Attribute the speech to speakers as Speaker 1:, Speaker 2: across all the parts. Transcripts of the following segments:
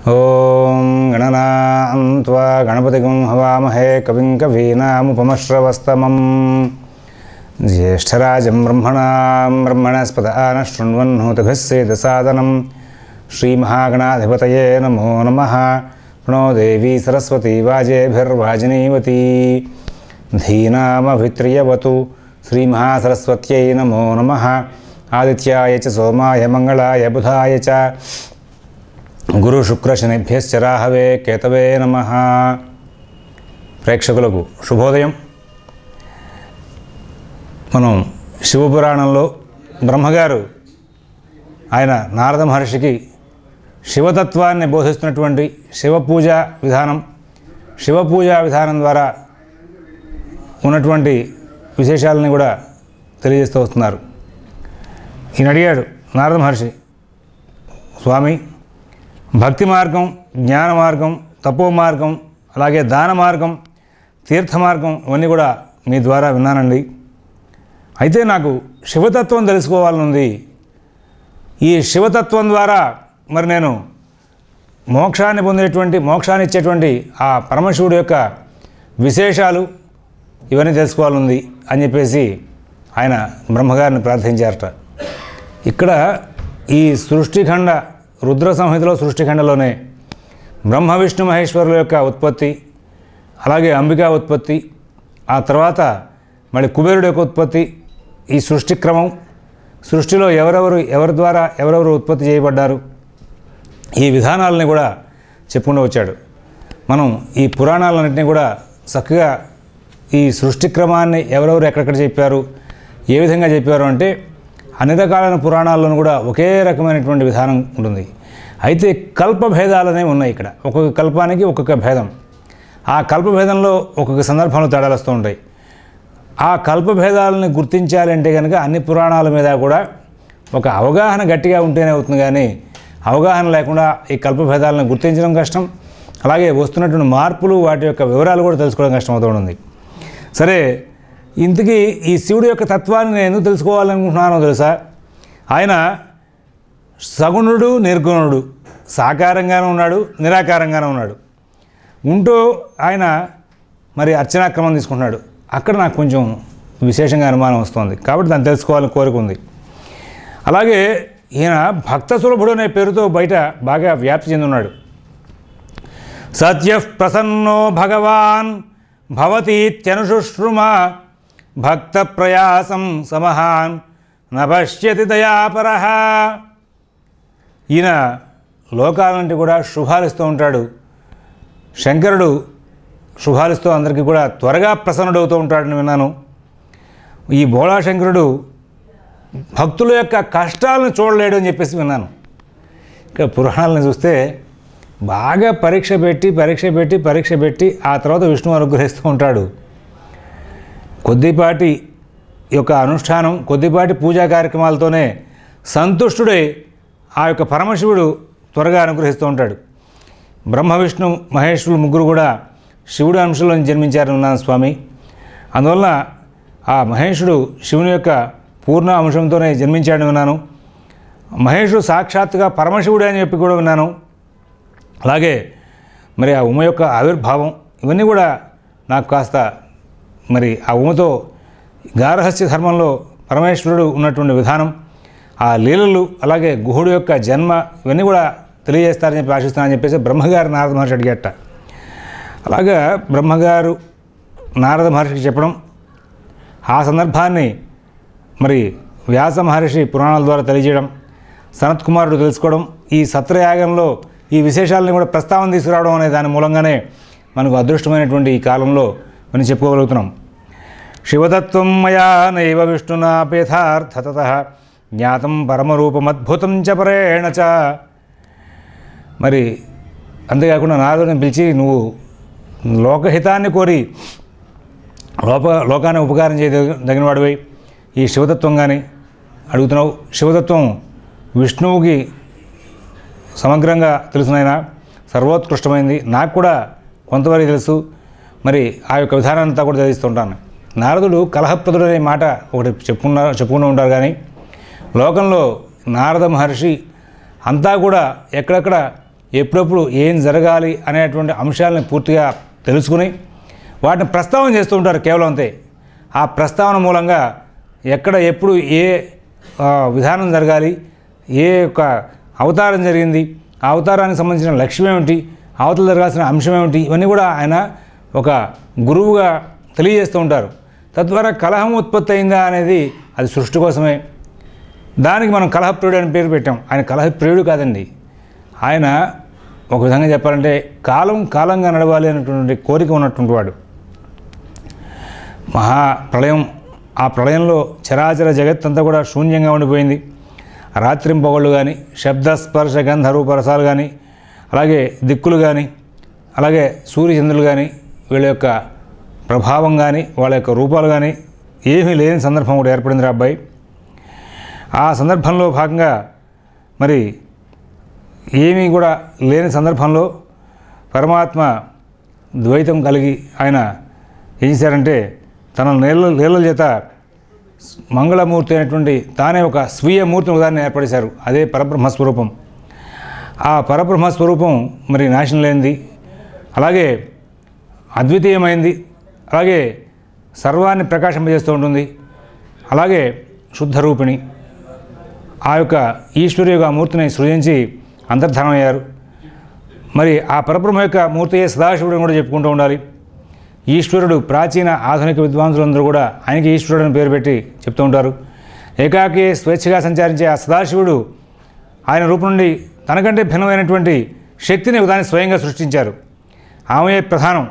Speaker 1: ఓం గణనాం త్వా గణపతిగం హవామహే కవిం కవీనాముపమశ్రవస్తమం జ్యేష్ఠరాజం బ్రహ్మణాం బ్రహ్మణస్పద ఆన శృణ్వన్హూతభిస్సేదసాదనం శ్రీమహాగణాధిపతయే నమో నమ ప్రణో దేవీ సరస్వతీ వాజేభిర్వాజినీవతీ ధీనామభిత్రియవతు శ్రీమహాసరస్వత్యై నమో నమ ఆదిత్యాయ చ సోమాయ మంగళాయ బుధాయ చ గురు శుక్ర శనిభ్యశ్చ రాహవే కేతవే నమ ప్రేక్షకులకు శుభోదయం మనం శివపురాణంలో బ్రహ్మగారు ఆయన నారద మహర్షికి శివతత్వాన్ని బోధిస్తున్నటువంటి శివపూజ విధానం శివపూజ విధానం ద్వారా ఉన్నటువంటి విశేషాలని కూడా తెలియజేస్తూ వస్తున్నారు ఈయన అడిగాడు నారద మహర్షి స్వామి భక్తి మార్గం జ్ఞాన మార్గం తపో మార్గం అలాగే దాన మార్గం తీర్థ మార్గం ఇవన్నీ కూడా మీ ద్వారా విన్నానండి అయితే నాకు శివతత్వం తెలుసుకోవాలనుంది ఈ శివతత్వం ద్వారా మరి నేను మోక్షాన్ని పొందేటువంటి మోక్షాన్ని ఇచ్చేటువంటి ఆ పరమశివుడి యొక్క విశేషాలు ఇవన్నీ తెలుసుకోవాలనుంది అని చెప్పేసి ఆయన బ్రహ్మగారిని ప్రార్థించారట ఇక్కడ ఈ సృష్టిఖండ రుద్ర సంహితలో సృష్టిఖండలోనే బ్రహ్మ విష్ణు మహేశ్వరుల యొక్క ఉత్పత్తి అలాగే అంబికా ఉత్పత్తి ఆ తర్వాత మళ్ళీ కుబేరుడు యొక్క ఉత్పత్తి ఈ సృష్టి క్రమం సృష్టిలో ఎవరెవరు ఎవరి ద్వారా ఎవరెవరు ఉత్పత్తి చేయబడ్డారు ఈ విధానాలని కూడా చెప్పుకుంటూ వచ్చాడు మనం ఈ పురాణాలన్నింటినీ కూడా చక్కగా ఈ సృష్టి క్రమాన్ని ఎవరెవరు ఎక్కడెక్కడ చెప్పారు ఏ విధంగా చెప్పారు అంటే అన్ని రకాలైన పురాణాల్లోనూ కూడా ఒకే రకమైనటువంటి విధానం ఉంటుంది అయితే కల్ప భేదాలు అనేవి ఉన్నాయి ఇక్కడ ఒక్కొక్క కల్పానికి ఒక్కొక్క భేదం ఆ కల్ప భేదంలో ఒక్కొక్క సందర్భంలో తేడాలు వస్తూ ఉంటాయి ఆ కల్ప భేదాలని గుర్తించాలంటే కనుక అన్ని పురాణాల మీద కూడా ఒక అవగాహన గట్టిగా ఉంటేనే అవుతుంది కానీ అవగాహన లేకుండా ఈ కల్ప భేదాలను గుర్తించడం కష్టం అలాగే వస్తున్నటువంటి మార్పులు వాటి యొక్క వివరాలు కూడా తెలుసుకోవడం కష్టం అవుతూ ఉంటుంది సరే ఇంతకీ ఈ శివుడి యొక్క తత్వాన్ని నేను ఎందుకు తెలుసుకోవాలనుకుంటున్నానో తెలుసా ఆయన సగుణుడు నిర్గుణుడు సాకారంగానే ఉన్నాడు నిరాకారంగానే ఉన్నాడు ఉంటూ ఆయన మరి అర్చనాక్రమం తీసుకుంటున్నాడు అక్కడ నాకు కొంచెం విశేషంగా అనుమానం వస్తుంది కాబట్టి దాన్ని తెలుసుకోవాలని కోరిక ఉంది అలాగే ఈయన భక్త సులభుడు అనే పేరుతో బయట బాగా వ్యాప్తి చెంది ఉన్నాడు సత్య ప్రసన్నో భగవాన్ భవతీత్యనుశుశ్రుమ భక్త ప్రయాసం సమహాన్ నపశ్యతి దయాపర ఈయన లోకాలంటే కూడా శుభాలిస్తూ ఉంటాడు శంకరుడు శుభాలిస్తూ అందరికీ కూడా త్వరగా ప్రసన్నుడవుతూ ఉంటాడని విన్నాను ఈ బోళాశంకరుడు భక్తుల యొక్క కష్టాలను చూడలేడు అని చెప్పేసి విన్నాను ఇక పురాణాలను చూస్తే బాగా పరీక్ష పెట్టి పరీక్ష పెట్టి పరీక్ష పెట్టి ఆ తర్వాత విష్ణువు అనుగ్రహిస్తూ ఉంటాడు కొద్దిపాటి యొక్క అనుష్ఠానం కొద్దిపాటి పూజా కార్యక్రమాలతోనే సంతుష్టుడై ఆ యొక్క పరమశివుడు త్వరగా అనుగ్రహిస్తూ ఉంటాడు బ్రహ్మ విష్ణు మహేశ్వరులు ముగ్గురు కూడా శివుడు అంశంలో జన్మించారని ఉన్నాను స్వామి అందువలన ఆ మహేషుడు శివుని యొక్క పూర్ణ అంశంతోనే జన్మించాడని విన్నాను మహేషుడు సాక్షాత్తుగా పరమశివుడే అని చెప్పి కూడా విన్నాను అలాగే మరి ఆ ఉమ యొక్క ఆవిర్భావం ఇవన్నీ కూడా నాకు కాస్త మరి ఆ ఉమతో గారహస్య ధర్మంలో పరమేశ్వరుడు ఉన్నటువంటి విధానం ఆ లీలలు అలాగే గుహుడు యొక్క జన్మ ఇవన్నీ కూడా తెలియజేస్తారని చెప్పి ఆశిస్తున్నానని చెప్పేసి బ్రహ్మగారు నారద మహర్షి అడిగట అలాగా బ్రహ్మగారు నారద మహర్షికి చెప్పడం ఆ సందర్భాన్ని మరి వ్యాస మహర్షి పురాణాల ద్వారా తెలియజేయడం సనత్ కుమారుడు తెలుసుకోవడం ఈ సత్రయాగంలో ఈ విశేషాలని కూడా ప్రస్తావన తీసుకురావడం అనే దాని మూలంగానే మనకు అదృష్టమైనటువంటి ఈ కాలంలో మనం చెప్పుకోగలుగుతున్నాం శివతత్వం మయా నైవ విష్ణునాపేథార్థత జ్ఞాతం పరమరూపమద్భుతం చ పరేణ చ మరి అంతేకాకుండా నారదుని పిలిచి నువ్వు లోకహితాన్ని కోరి లోప లోకాన్ని ఉపకారం చేయదగిన వాడివై ఈ శివతత్వం కానీ అడుగుతున్నావు శివతత్వం విష్ణువుకి సమగ్రంగా తెలుసునైనా సర్వోత్కృష్టమైంది నాకు కూడా కొంతవరకు తెలుసు మరి ఆ యొక్క విధానాన్ని అంతా కూడా తెలుస్తుంటాను నారదుడు కలహప్రదుడు అనే మాట ఒకటి చెప్పుకున్న చెప్పుకుంటూ ఉంటారు కానీ లోకంలో నారద మహర్షి అంతా కూడా ఎక్కడెక్కడ ఎప్పుడప్పుడు ఏం జరగాలి అనేటువంటి అంశాలను పూర్తిగా తెలుసుకుని వాటిని ప్రస్తావన చేస్తూ ఉంటారు కేవలం అంతే ఆ ప్రస్తావన మూలంగా ఎక్కడ ఎప్పుడు ఏ ఆ, విధానం జరగాలి ఏ యొక్క అవతారం జరిగింది ఆ అవతారానికి సంబంధించిన లక్ష్యం ఏమిటి అవతల జరగాల్సిన అంశం ఏమిటి ఇవన్నీ కూడా ఆయన ఒక గురువుగా తెలియజేస్తూ ఉంటారు తద్వారా కలహం ఉత్పత్తి అయిందా అనేది అది సృష్టి కోసమే దానికి మనం కలహప్రియుడు అని పేరు పెట్టాం ఆయన కలహప్రియుడు కాదండి ఆయన ఒక విధంగా చెప్పాలంటే కాలం కాలంగా నడవాలి అనేటువంటి కోరిక ఉన్నటువంటి వాడు మహా ప్రళయం ఆ ప్రళయంలో చరాచర జగత్తంతా కూడా శూన్యంగా ఉండిపోయింది రాత్రింపగళ్ళు కానీ శబ్ద స్పర్శ గంధ రూపరసాలు కానీ అలాగే దిక్కులు కానీ అలాగే సూర్యచంద్రులు కానీ వీళ్ళ యొక్క ప్రభావం కానీ వాళ్ళ యొక్క రూపాలు కానీ ఏమీ లేని సందర్భం కూడా ఏర్పడింది రా అబ్బాయి ఆ సందర్భంలో భాగంగా మరి ఏమీ కూడా లేని సందర్భంలో పరమాత్మ ద్వైతం కలిగి ఆయన ఏం చేశారంటే తన నీళ్ళ నీళ్ళ చేత మంగళమూర్తి అయినటువంటి తానే ఒక స్వీయ మూర్తిని ఉదాహరణ ఏర్పడేశారు అదే పరబ్రహ్మ స్వరూపం ఆ పరబ్రహ్మ స్వరూపం మరి నాశనం లేనిది అలాగే అద్వితీయమైంది అలాగే సర్వాన్ని ప్రకాశింపజేస్తూ ఉంటుంది అలాగే శుద్ధ రూపిణి ఆ యొక్క ఈశ్వరు యొక్క మూర్తిని సృజించి అంతర్ధానమయ్యారు మరి ఆ పరబ్రహ్మ యొక్క మూర్తియే సదాశివుడు కూడా చెప్పుకుంటూ ఉండాలి ఈశ్వరుడు ప్రాచీన ఆధునిక విద్వాంసులందరూ కూడా ఆయనకి ఈశ్వరుడు అని పేరు పెట్టి చెప్తూ ఉంటారు ఏకాకి స్వేచ్ఛగా సంచారించే ఆ సదాశివుడు ఆయన రూపం నుండి తనకంటే భిన్నమైనటువంటి శక్తిని దాన్ని స్వయంగా సృష్టించారు ఆమె ప్రధానం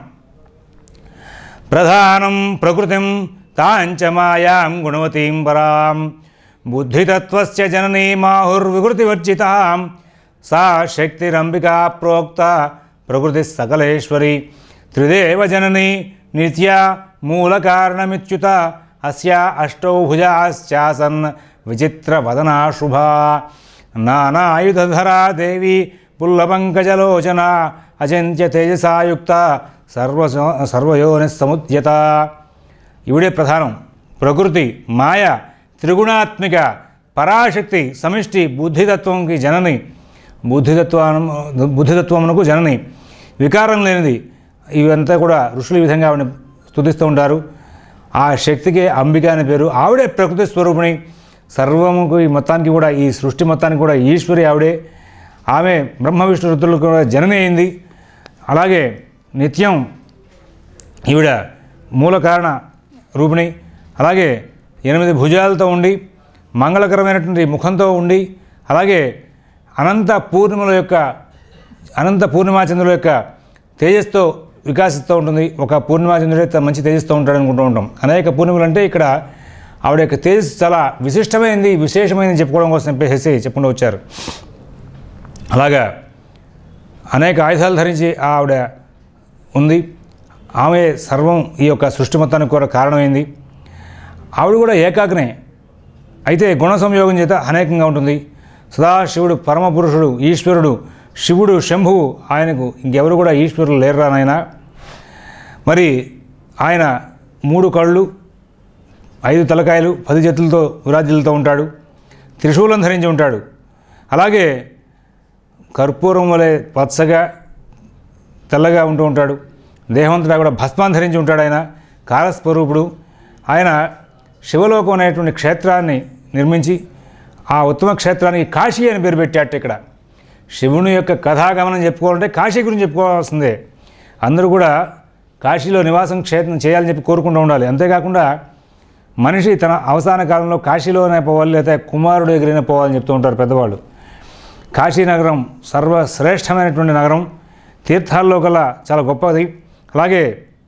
Speaker 1: ప్రధానం ప్రకృతిం తాంచ మాయాం గుణవతీం పరాం బుద్ధితత్వస్య జననీ మాహుర్వికృతివర్జితాం సా శక్తిరంబికా ప్రోక్త ప్రకృతి సకలేశ్వరి త్రిదేవ జననీ నిత్య మూలకారణమిచ్యుత అస్యా అష్టౌ భుజాశ్చాసన్ విచిత్రవదనా శుభా నానాయుధధరా దేవి పుల్లపంకజలోచన అచింత్య తేజసాయుక్త సర్వ సర్వయోని సముద్యత ఇవిడే ప్రధానం ప్రకృతి మాయ త్రిగుణాత్మిక పరాశక్తి సమిష్టి బుద్ధితత్వంకి జనని బుద్ధితత్వం బుద్ధితత్వమునకు జనని వికారం లేనిది ఇవంతా కూడా ఋషులు ఈ విధంగా ఆవిడని స్తుతిస్తూ ఉంటారు ఆ శక్తికి అంబిక అనే పేరు ఆవిడే ప్రకృతి స్వరూపిణి సర్వముకు ఈ మొత్తానికి కూడా ఈ సృష్టి మొత్తానికి కూడా ఈశ్వరి ఆవిడే ఆమె బ్రహ్మ విష్ణు రుద్రులకు కూడా జనని అయింది అలాగే నిత్యం ఈవిడ మూల కారణ రూపిణి అలాగే ఎనిమిది భుజాలతో ఉండి మంగళకరమైనటువంటి ముఖంతో ఉండి అలాగే అనంత పూర్ణిమల యొక్క అనంత పూర్ణిమాచంద్రుల యొక్క తేజస్తో వికాసిస్తూ ఉంటుంది ఒక పూర్ణిమాచంద్రుడే త- మంచి తేజస్తో ఉంటాడు అనుకుంటూ ఉంటాం అనేక పూర్ణిమలు అంటే ఇక్కడ ఆవిడ యొక్క తేజస్సు చాలా విశిష్టమైనది విశేషమైనది చెప్పుకోవడం కోసం చెప్పేసి చెప్పుకుంటూ వచ్చారు అలాగా అనేక ఆయుధాలు ధరించి ఆవిడ ఉంది ఆమె సర్వం ఈ యొక్క సృష్టి మొత్తానికి కూడా కారణమైంది ఆవిడ కూడా ఏకాగ్నే అయితే గుణ సంయోగం చేత అనేకంగా ఉంటుంది సదాశివుడు పరమపురుషుడు ఈశ్వరుడు శివుడు శంభువు ఆయనకు ఇంకెవరు కూడా ఈశ్వరులు లేరురా నాయన మరి ఆయన మూడు కళ్ళు ఐదు తలకాయలు పది చేతులతో విరాజ్యులతో ఉంటాడు త్రిశూలం ధరించి ఉంటాడు అలాగే కర్పూరం వలె పచ్చగా తెల్లగా ఉంటూ ఉంటాడు దేహంతటా కూడా భస్మాన్ని ధరించి ఉంటాడు ఆయన కాలస్వరూపుడు ఆయన శివలోకం అనేటువంటి క్షేత్రాన్ని నిర్మించి ఆ ఉత్తమ క్షేత్రానికి కాశీ అని పేరు పెట్టాట ఇక్కడ శివుని యొక్క కథాగమనం చెప్పుకోవాలంటే కాశీ గురించి చెప్పుకోవాల్సిందే అందరూ కూడా కాశీలో నివాసం క్షేత్రం చేయాలని చెప్పి కోరుకుంటూ ఉండాలి అంతేకాకుండా మనిషి తన అవసాన కాలంలో కాశీలోనే పోవాలి లేదా కుమారుడు ఎగిరిన పోవాలని చెప్తూ ఉంటారు పెద్దవాళ్ళు కాశీ నగరం సర్వశ్రేష్టమైనటువంటి నగరం తీర్థాల్లో కల్లా చాలా గొప్పది అలాగే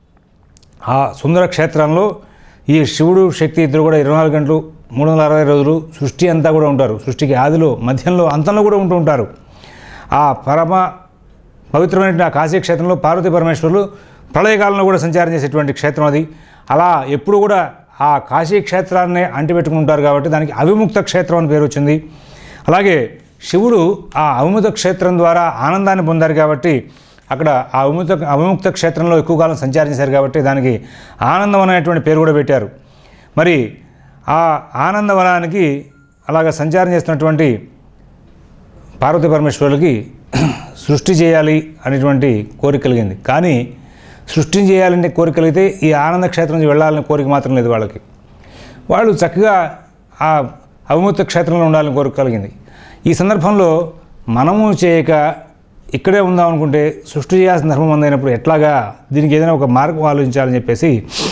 Speaker 1: ఆ సుందర క్షేత్రంలో ఈ శివుడు శక్తి ఇద్దరు కూడా ఇరవై నాలుగు గంటలు మూడు వందల అరవై రోజులు సృష్టి అంతా కూడా ఉంటారు సృష్టికి ఆదిలో మధ్యంలో అంతంలో కూడా ఉంటూ ఉంటారు ఆ పరమ పవిత్రమైన ఆ కాశీ క్షేత్రంలో పార్వతీ పరమేశ్వరులు ప్రళయకాలంలో కూడా సంచారం చేసేటువంటి క్షేత్రం అది అలా ఎప్పుడు కూడా ఆ కాశీ క్షేత్రాన్ని అంటిపెట్టుకుని ఉంటారు కాబట్టి దానికి అవిముక్త క్షేత్రం అని పేరు వచ్చింది అలాగే శివుడు ఆ అవిముక్త క్షేత్రం ద్వారా ఆనందాన్ని పొందారు కాబట్టి అక్కడ ఆ అవిముక్త అవిముక్త క్షేత్రంలో ఎక్కువ కాలం సంచారించారు కాబట్టి దానికి ఆనందం అనేటువంటి పేరు కూడా పెట్టారు మరి ఆ ఆనందవనానికి అలాగ సంచారం చేస్తున్నటువంటి పార్వతీ పరమేశ్వరులకి సృష్టి చేయాలి అనేటువంటి కోరిక కలిగింది కానీ సృష్టి చేయాలంటే కోరిక కలిగితే ఈ ఆనంద క్షేత్రం నుంచి వెళ్ళాలనే కోరిక మాత్రం లేదు వాళ్ళకి వాళ్ళు చక్కగా ఆ అవిముక్త క్షేత్రంలో ఉండాలని కోరిక కలిగింది ఈ సందర్భంలో మనము చేయక ఇక్కడే ఉందాం అనుకుంటే సృష్టి చేయాల్సిన ధర్మం అందైనప్పుడు ఎట్లాగా దీనికి ఏదైనా ఒక మార్గం ఆలోచించాలని చెప్పేసి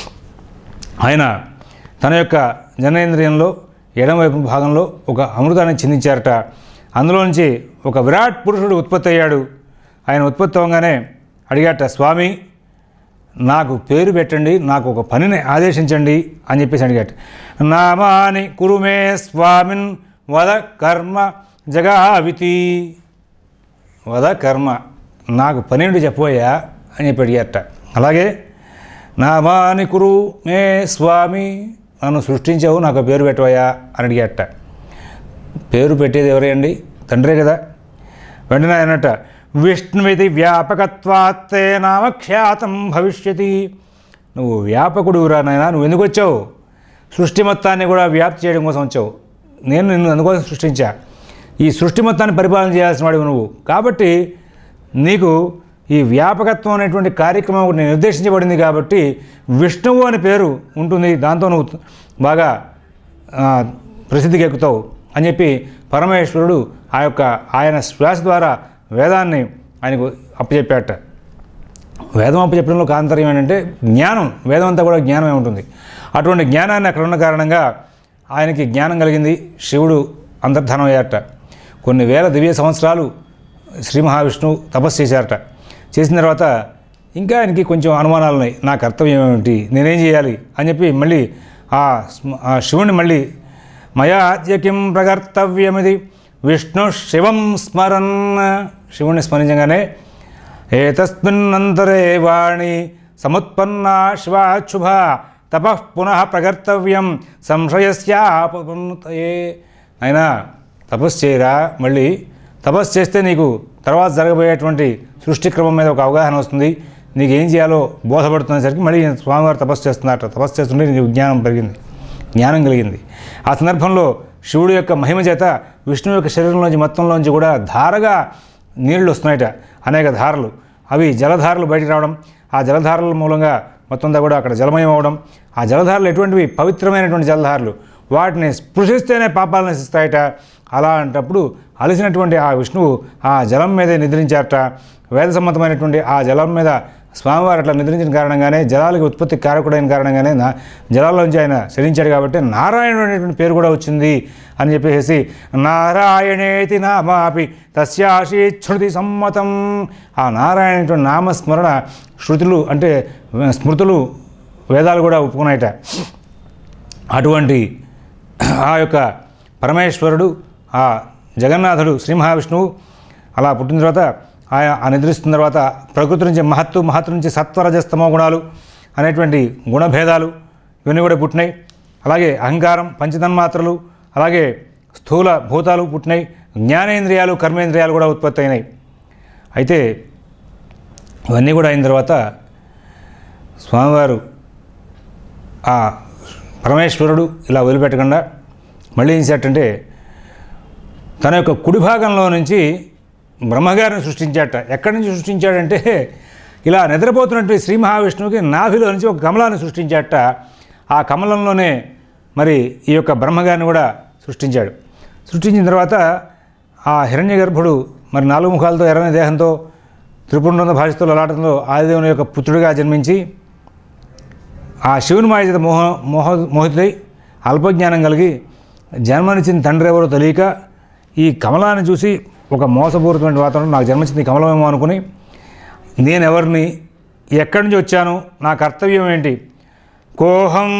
Speaker 1: ఆయన తన యొక్క జనేంద్రియంలో ఎడమవైపు భాగంలో ఒక అమృతాన్ని చిందించారట అందులో నుంచి ఒక విరాట్ పురుషుడు ఉత్పత్తి అయ్యాడు ఆయన ఉత్పత్తి అవ్వగానే అడిగాట స్వామి నాకు పేరు పెట్టండి నాకు ఒక పనిని ఆదేశించండి అని చెప్పేసి అడిగాట నామాని కురుమే స్వామిన్ వద కర్మ జగావితి వద కర్మ నాకు పన్నెండు చెప్పబోయా అని చెప్పి అడిగారట అలాగే నామాని కురు మే స్వామి నన్ను సృష్టించావు నాకు పేరు పెట్టవయ్యా అని అడిగారట పేరు పెట్టేది ఎవరండి తండ్రే కదా వెంటనే ఆయనట విష్ణువిధి వ్యాపకత్వాత్తే నామఖ్యాతం భవిష్యతి నువ్వు వ్యాపకుడు నాయనా నువ్వు ఎందుకు వచ్చావు సృష్టి మొత్తాన్ని కూడా వ్యాప్తి చేయడం కోసం వచ్చావు నేను నిన్ను అందుకోసం సృష్టించా ఈ సృష్టి మొత్తాన్ని పరిపాలన చేయాల్సిన వాడివి నువ్వు కాబట్టి నీకు ఈ వ్యాపకత్వం అనేటువంటి కార్యక్రమం ఒకటి నిర్దేశించబడింది కాబట్టి విష్ణువు అని పేరు ఉంటుంది దాంతో నువ్వు బాగా ఆ, ప్రసిద్ధికి ఎక్కుతావు అని చెప్పి పరమేశ్వరుడు ఆ యొక్క ఆయన శ్వాస ద్వారా వేదాన్ని ఆయనకు అప్పచెప్పాట వేదం అప్పచెప్పడంలో కాంతర్యం ఏంటంటే జ్ఞానం వేదం అంతా కూడా జ్ఞానమే ఉంటుంది అటువంటి జ్ఞానాన్ని అక్కడ ఉన్న కారణంగా ఆయనకి జ్ఞానం కలిగింది శివుడు అంతర్ధానం అయ్యారట కొన్ని వేల దివ్య సంవత్సరాలు శ్రీ మహావిష్ణువు తపస్సు చేశారట చేసిన తర్వాత ఇంకా ఆయనకి కొంచెం అనుమానాలు ఉన్నాయి నా కర్తవ్యం ఏమిటి నేనేం చేయాలి అని చెప్పి మళ్ళీ ఆ స్మ- ఆ శివుని మళ్ళీ మయాద్యకిం ప్రకర్తవ్యమిది విష్ణు శివం స్మరన్ శివుణ్ణి స్మరించగానే ఏతస్మిన్నంతరే వాణి సముత్పన్నా శివాశుభ తపః పునః ప్రకర్తవ్యం సంశయస్యాపే అయినా తపస్సు చేయరా మళ్ళీ తపస్సు చేస్తే నీకు తర్వాత జరగబోయేటువంటి సృష్టి క్రమం మీద ఒక అవగాహన వస్తుంది నీకు ఏం చేయాలో బోధపడుతున్నసరికి మళ్ళీ స్వామివారు తపస్సు చేస్తున్నారట తపస్సు చేస్తుంటే నీకు జ్ఞానం పెరిగింది జ్ఞానం కలిగింది ఆ సందర్భంలో శివుడు యొక్క మహిమ చేత విష్ణువు యొక్క శరీరంలోంచి మొత్తంలోంచి కూడా ధారగా నీళ్లు వస్తున్నాయట అనేక ధారలు అవి జలధారలు బయటికి రావడం ఆ జలధారల మూలంగా మొత్తం అంతా కూడా అక్కడ జలమయం అవడం ఆ జలధారలు ఎటువంటివి పవిత్రమైనటువంటి జలధారలు వాటిని స్పృశిస్తేనే పాపాలు నశిస్తాయట అలాంటప్పుడు అలసినటువంటి ఆ విష్ణువు ఆ జలం మీదే నిద్రించారట వేద సమ్మతమైనటువంటి ఆ జలం మీద స్వామివారు అట్లా నిద్రించిన కారణంగానే జలాలకి ఉత్పత్తి కారకుడైన కారణంగానే నా జలాల్లోంచి ఆయన శరించాడు కాబట్టి నారాయణుడు అనేటువంటి పేరు కూడా వచ్చింది అని చెప్పేసి నారాయణేతి నామాపి తస్యాశి శృతి సమ్మతం ఆ నారాయణ నామస్మరణ శృతులు అంటే స్మృతులు వేదాలు కూడా ఒప్పుకున్నాయట అటువంటి ఆ యొక్క పరమేశ్వరుడు ఆ జగన్నాథుడు శ్రీ మహావిష్ణువు అలా పుట్టిన తర్వాత ఆయన ఆ నిద్రిస్తున్న తర్వాత ప్రకృతి నుంచి మహత్తు మహత్తు నుంచి సత్వరజస్తమో గుణాలు అనేటువంటి గుణభేదాలు ఇవన్నీ కూడా పుట్టినాయి అలాగే అహంకారం పంచతన్మాత్రలు అలాగే స్థూల భూతాలు పుట్టినాయి జ్ఞానేంద్రియాలు కర్మేంద్రియాలు కూడా ఉత్పత్తి అయినాయి అయితే ఇవన్నీ కూడా అయిన తర్వాత స్వామివారు ఆ పరమేశ్వరుడు ఇలా వదిలిపెట్టకుండా మళ్ళీ ఏం చేశాడంటే తన యొక్క కుడి భాగంలో నుంచి బ్రహ్మగారిని సృష్టించాట ఎక్కడి నుంచి సృష్టించాడంటే ఇలా నిద్రపోతున్నటువంటి శ్రీ మహావిష్ణువుకి నాభిలో నుంచి ఒక కమలాన్ని సృష్టించాట ఆ కమలంలోనే మరి ఈ యొక్క బ్రహ్మగారిని కూడా సృష్టించాడు సృష్టించిన తర్వాత ఆ హిరణ్య గర్భుడు మరి నాలుగు ముఖాలతో ఎర్రని దేహంతో త్రిపుండ్రంద భాషతో లలాటంలో ఆదిదేవుని యొక్క పుత్రుడిగా జన్మించి ఆ శివుని మాయ చేత మోహ మోహ మోహితుడై అల్పజ్ఞానం కలిగి జన్మనిచ్చిన తండ్రి ఎవరో తెలియక ఈ కమలాన్ని చూసి ఒక మోసపూరితమైన వాతావరణం నాకు జన్మనిచ్చింది ఈ కమలమేమో అనుకుని నేను ఎవరిని ఎక్కడి నుంచి వచ్చాను నా కర్తవ్యం ఏంటి కోహం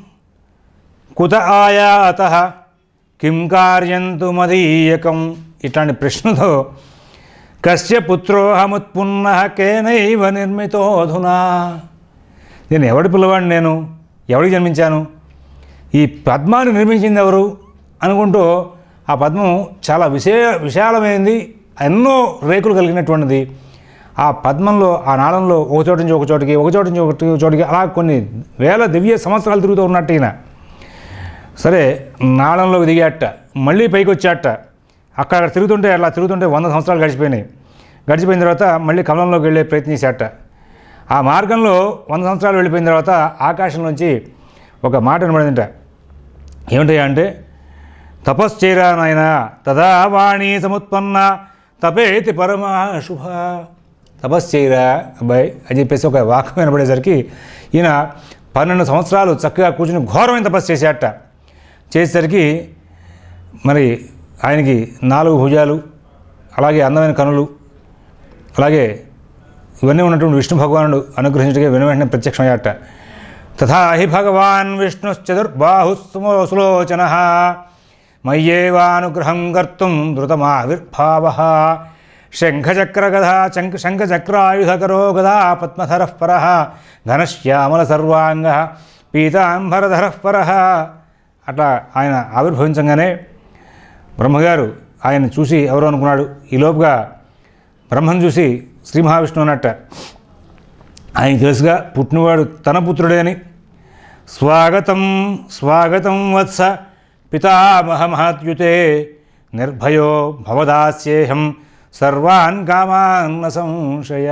Speaker 1: కుత ఆయాత కిం కార్యంతు మదీయకం ఇట్లాంటి ప్రశ్నతో కశ్య పుత్రోహముత్పున్న కేనైవ నిర్మితోధునా నేను ఎవడి పిల్లవాడిని నేను ఎవడికి జన్మించాను ఈ పద్మాన్ని నిర్మించింది ఎవరు అనుకుంటూ ఆ పద్మం చాలా విశే విశాలమైనది ఎన్నో రేకులు కలిగినటువంటిది ఆ పద్మంలో ఆ నాళంలో ఒక చోటు నుంచి ఒక చోటికి ఒక చోటు నుంచి ఒక చోటికి అలా కొన్ని వేల దివ్య సంవత్సరాలు తిరుగుతూ ఉన్నట్టు ఈయన సరే నాళంలోకి దిగాట మళ్ళీ పైకి వచ్చాట అక్కడ తిరుగుతుంటే అలా తిరుగుతుంటే వంద సంవత్సరాలు గడిచిపోయినాయి గడిచిపోయిన తర్వాత మళ్ళీ కమలంలోకి వెళ్ళే ప్రయత్నం చేశాట ఆ మార్గంలో వంద సంవత్సరాలు వెళ్ళిపోయిన తర్వాత ఆకాశంలోంచి ఒక మాట వినబడిందంట ఏమిటయ్యా అంటే తపశ్చేరా నాయన తదా వాణి సముత్పన్న తపేతి పరమా శుభ తపశ్చేరా అబ్బాయి అని చెప్పేసి ఒక వాక్యం వినబడేసరికి ఈయన పన్నెండు సంవత్సరాలు చక్కగా కూర్చుని ఘోరమైన తపస్సు చేసేట చేసేసరికి మరి ఆయనకి నాలుగు భుజాలు అలాగే అందమైన కనులు అలాగే ఇవన్నీ ఉన్నటువంటి విష్ణు భగవానుడు అనుగ్రహించగా వెను వెంటనే ప్రత్యక్షమయ్యాట తథా హి భగవాన్ విష్ణుశ్చతుర్బాహు సులోచన మయ్యేవానుగ్రహం కర్తుం ధృతమావిర్భావ శంఖచక్రగధా శంఖ శంఖచక్రాయుధకరో గదా పద్మధర పర ఘనశ్యామల సర్వాంగ పీతాంబరధర పర అట్లా ఆయన ఆవిర్భవించగానే బ్రహ్మగారు ఆయన చూసి ఎవరు అనుకున్నాడు ఈ లోపుగా బ్రహ్మను చూసి శ్రీ మహావిష్ణువు అన్నట్ట ఆయన తెలుసుగా పుట్టినవాడు తన పుత్రుడే అని స్వాగతం స్వాగతం వత్స పితామహ మహాత్యుతే నిర్భయో భవదాస్యేహం సర్వాన్ కామాన్ న సంశయ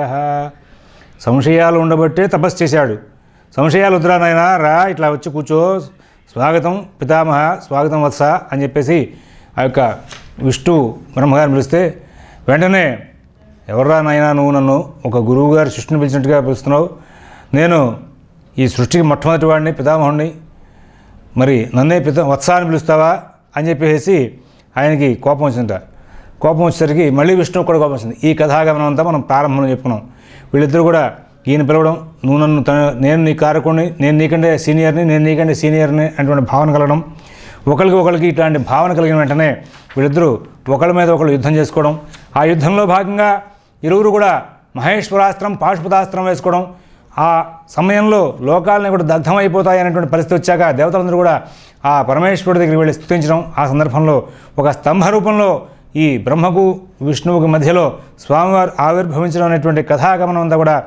Speaker 1: సంశయాలు ఉండబట్టే తపస్సు చేశాడు సంశయాలు వద్దురా నాయనా రా ఇట్లా వచ్చి కూర్చో స్వాగతం పితామహ స్వాగతం వత్స అని చెప్పేసి ఆ యొక్క విష్ణు బ్రహ్మగారిని పిలిస్తే వెంటనే ఎవర్రా నాయనా నువ్వు నన్ను ఒక గురువు గారు సృష్టిని పిలిచినట్టుగా పిలుస్తున్నావు నేను ఈ సృష్టికి మొట్టమొదటి వాడిని పితామహుడిని మరి నన్నే పిత వత్స అని పిలుస్తావా అని చెప్పేసి ఆయనకి కోపం వచ్చిందట కోపం వచ్చేసరికి మళ్ళీ విష్ణువు కూడా కోపం వచ్చింది ఈ కథాగమనం అంతా మనం ప్రారంభంలో చెప్పుకున్నాం వీళ్ళిద్దరూ కూడా ఈయన పిలవడం నువ్వు నన్ను తన నేను నీ కారకుడిని నేను నీకంటే సీనియర్ని నేను నీకంటే సీనియర్ని అటువంటి భావన కలగడం ఒకరికి ఒకరికి ఇట్లాంటి భావన కలిగిన వెంటనే వీళ్ళిద్దరూ ఒకరి మీద ఒకరు యుద్ధం చేసుకోవడం ఆ యుద్ధంలో భాగంగా ఇరువురు కూడా మహేశ్వరాస్త్రం పాశుపతాస్త్రం వేసుకోవడం ఆ సమయంలో లోకాలని కూడా దగ్ధమైపోతాయి అనేటువంటి పరిస్థితి వచ్చాక దేవతలందరూ కూడా ఆ పరమేశ్వరుడి దగ్గరికి వెళ్ళి స్తుతించడం ఆ సందర్భంలో ఒక స్తంభ రూపంలో ఈ బ్రహ్మకు విష్ణువుకి మధ్యలో స్వామివారు ఆవిర్భవించడం అనేటువంటి కథాగమనం అంతా కూడా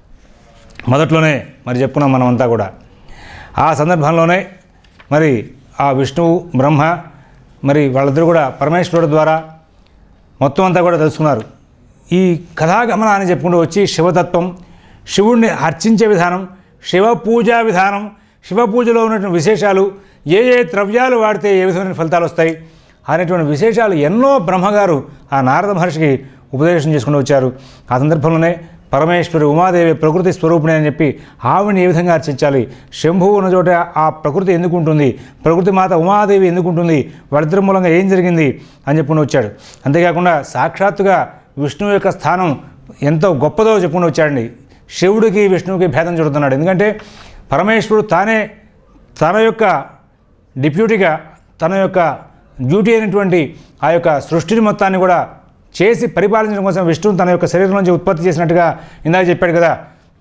Speaker 1: మొదట్లోనే మరి చెప్పుకున్నాం మనమంతా కూడా ఆ సందర్భంలోనే మరి ఆ విష్ణువు బ్రహ్మ మరి వాళ్ళిద్దరూ కూడా పరమేశ్వరుడు ద్వారా మొత్తం అంతా కూడా తెలుసుకున్నారు ఈ కథాగమనాన్ని చెప్పుకుంటూ వచ్చి శివతత్వం శివుణ్ణి అర్చించే విధానం శివ పూజా విధానం శివ పూజలో ఉన్నటువంటి విశేషాలు ఏ ఏ ద్రవ్యాలు వాడితే ఏ విధమైన ఫలితాలు వస్తాయి అనేటువంటి విశేషాలు ఎన్నో బ్రహ్మగారు ఆ నారద మహర్షికి ఉపదేశం చేసుకుంటూ వచ్చారు ఆ సందర్భంలోనే పరమేశ్వరి ఉమాదేవి ప్రకృతి స్వరూపిణి అని చెప్పి ఆవిని ఏ విధంగా అర్చించాలి శంభువు ఉన్న చోట ఆ ప్రకృతి ఎందుకు ఉంటుంది ప్రకృతి మాత ఉమాదేవి ఎందుకు ఉంటుంది వాళ్ళిద్దరి మూలంగా ఏం జరిగింది అని చెప్పుకుని వచ్చాడు అంతేకాకుండా సాక్షాత్తుగా విష్ణువు యొక్క స్థానం ఎంతో గొప్పదో చెప్పుకుని వచ్చాడండి శివుడికి విష్ణువుకి భేదం చూడుతున్నాడు ఎందుకంటే పరమేశ్వరుడు తానే తన యొక్క డిప్యూటీగా తన యొక్క డ్యూటీ అయినటువంటి ఆ యొక్క సృష్టిని మొత్తాన్ని కూడా చేసి పరిపాలించడం కోసం విష్ణువు తన యొక్క శరీరం నుంచి ఉత్పత్తి చేసినట్టుగా ఇందాక చెప్పాడు కదా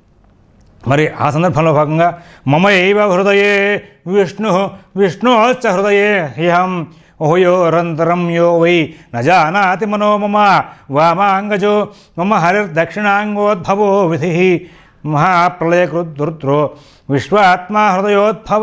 Speaker 1: మరి ఆ సందర్భంలో భాగంగా మమ ఏవ హృదయే విష్ణు విష్ణోశ్చ హృదయే హ్యహం ఓహయోరంతరం యో వై నజానాతి మనో మమ వామాంగజో మమ హరిర్దక్షిణాంగోద్భవో విధి మహాప్రళయకృద్రుద్రో విశ్వాత్మా హృదయోద్భవ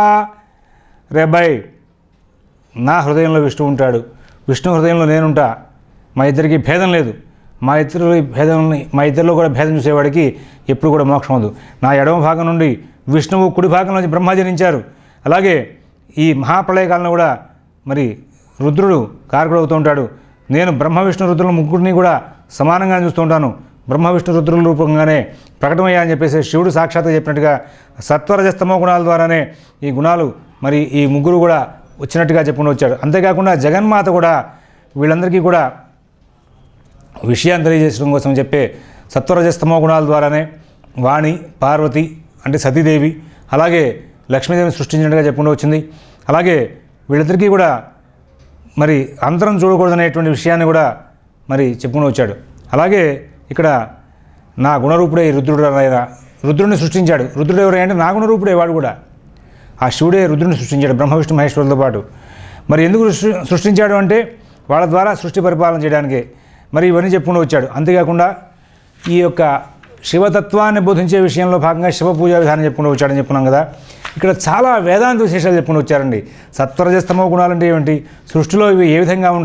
Speaker 1: రేబాయ్ నా హృదయంలో విష్ణు ఉంటాడు విష్ణు హృదయంలో నేనుంటా మా ఇద్దరికి భేదం లేదు మా ఇద్దరు భేదాన్ని మా ఇద్దరిలో కూడా భేదం చూసేవాడికి ఎప్పుడు కూడా మోక్షం అవదు నా ఎడమ భాగం నుండి విష్ణువు కుడి భాగం నుంచి బ్రహ్మ జనించారు అలాగే ఈ మహాప్రళయకాలంలో కూడా మరి రుద్రుడు కారకుడు అవుతూ ఉంటాడు నేను బ్రహ్మ విష్ణు రుద్రుల ముగ్గురిని కూడా సమానంగా చూస్తూ ఉంటాను బ్రహ్మ విష్ణు రుద్రుల రూపంగానే ప్రకటమయ్యా అని చెప్పేసి శివుడు సాక్షాత్గా చెప్పినట్టుగా సత్వరజస్తమో గుణాల ద్వారానే ఈ గుణాలు మరి ఈ ముగ్గురు కూడా వచ్చినట్టుగా చెప్పుకుని వచ్చాడు అంతేకాకుండా జగన్మాత కూడా వీళ్ళందరికీ కూడా విషయాన్ని తెలియజేసడం కోసం చెప్పే సత్వరజస్తమో గుణాల ద్వారానే వాణి పార్వతి అంటే సతీదేవి అలాగే లక్ష్మీదేవిని సృష్టించినట్టుగా చెప్పుకుంటూ వచ్చింది అలాగే వీళ్ళిద్దరికీ కూడా మరి అంతరం చూడకూడదనేటువంటి విషయాన్ని కూడా మరి చెప్పుకుని వచ్చాడు అలాగే ఇక్కడ నా గుణరూపుడే ఈ రుద్రుడు ఆయన రుద్రుడిని సృష్టించాడు రుద్రుడు ఎవరు అంటే నా గుణరూపుడే వాడు కూడా ఆ శివుడే రుద్రుని సృష్టించాడు బ్రహ్మ విష్ణు మహేశ్వరులతో పాటు మరి ఎందుకు సృష్టి సృష్టించాడు అంటే వాళ్ళ ద్వారా సృష్టి పరిపాలన చేయడానికే మరి ఇవన్నీ చెప్పుకుంటూ వచ్చాడు అంతేకాకుండా ఈ యొక్క శివతత్వాన్ని బోధించే విషయంలో భాగంగా శివ పూజా విధానం చెప్పుకుంటూ వచ్చాడని చెప్పుకున్నాం కదా ఇక్కడ చాలా వేదాంత విశేషాలు చెప్పుకుంటూ వచ్చారండి సత్వరజస్తమో గుణాలు అంటే ఏమిటి సృష్టిలో ఇవి ఏ విధంగా ఉంటాయి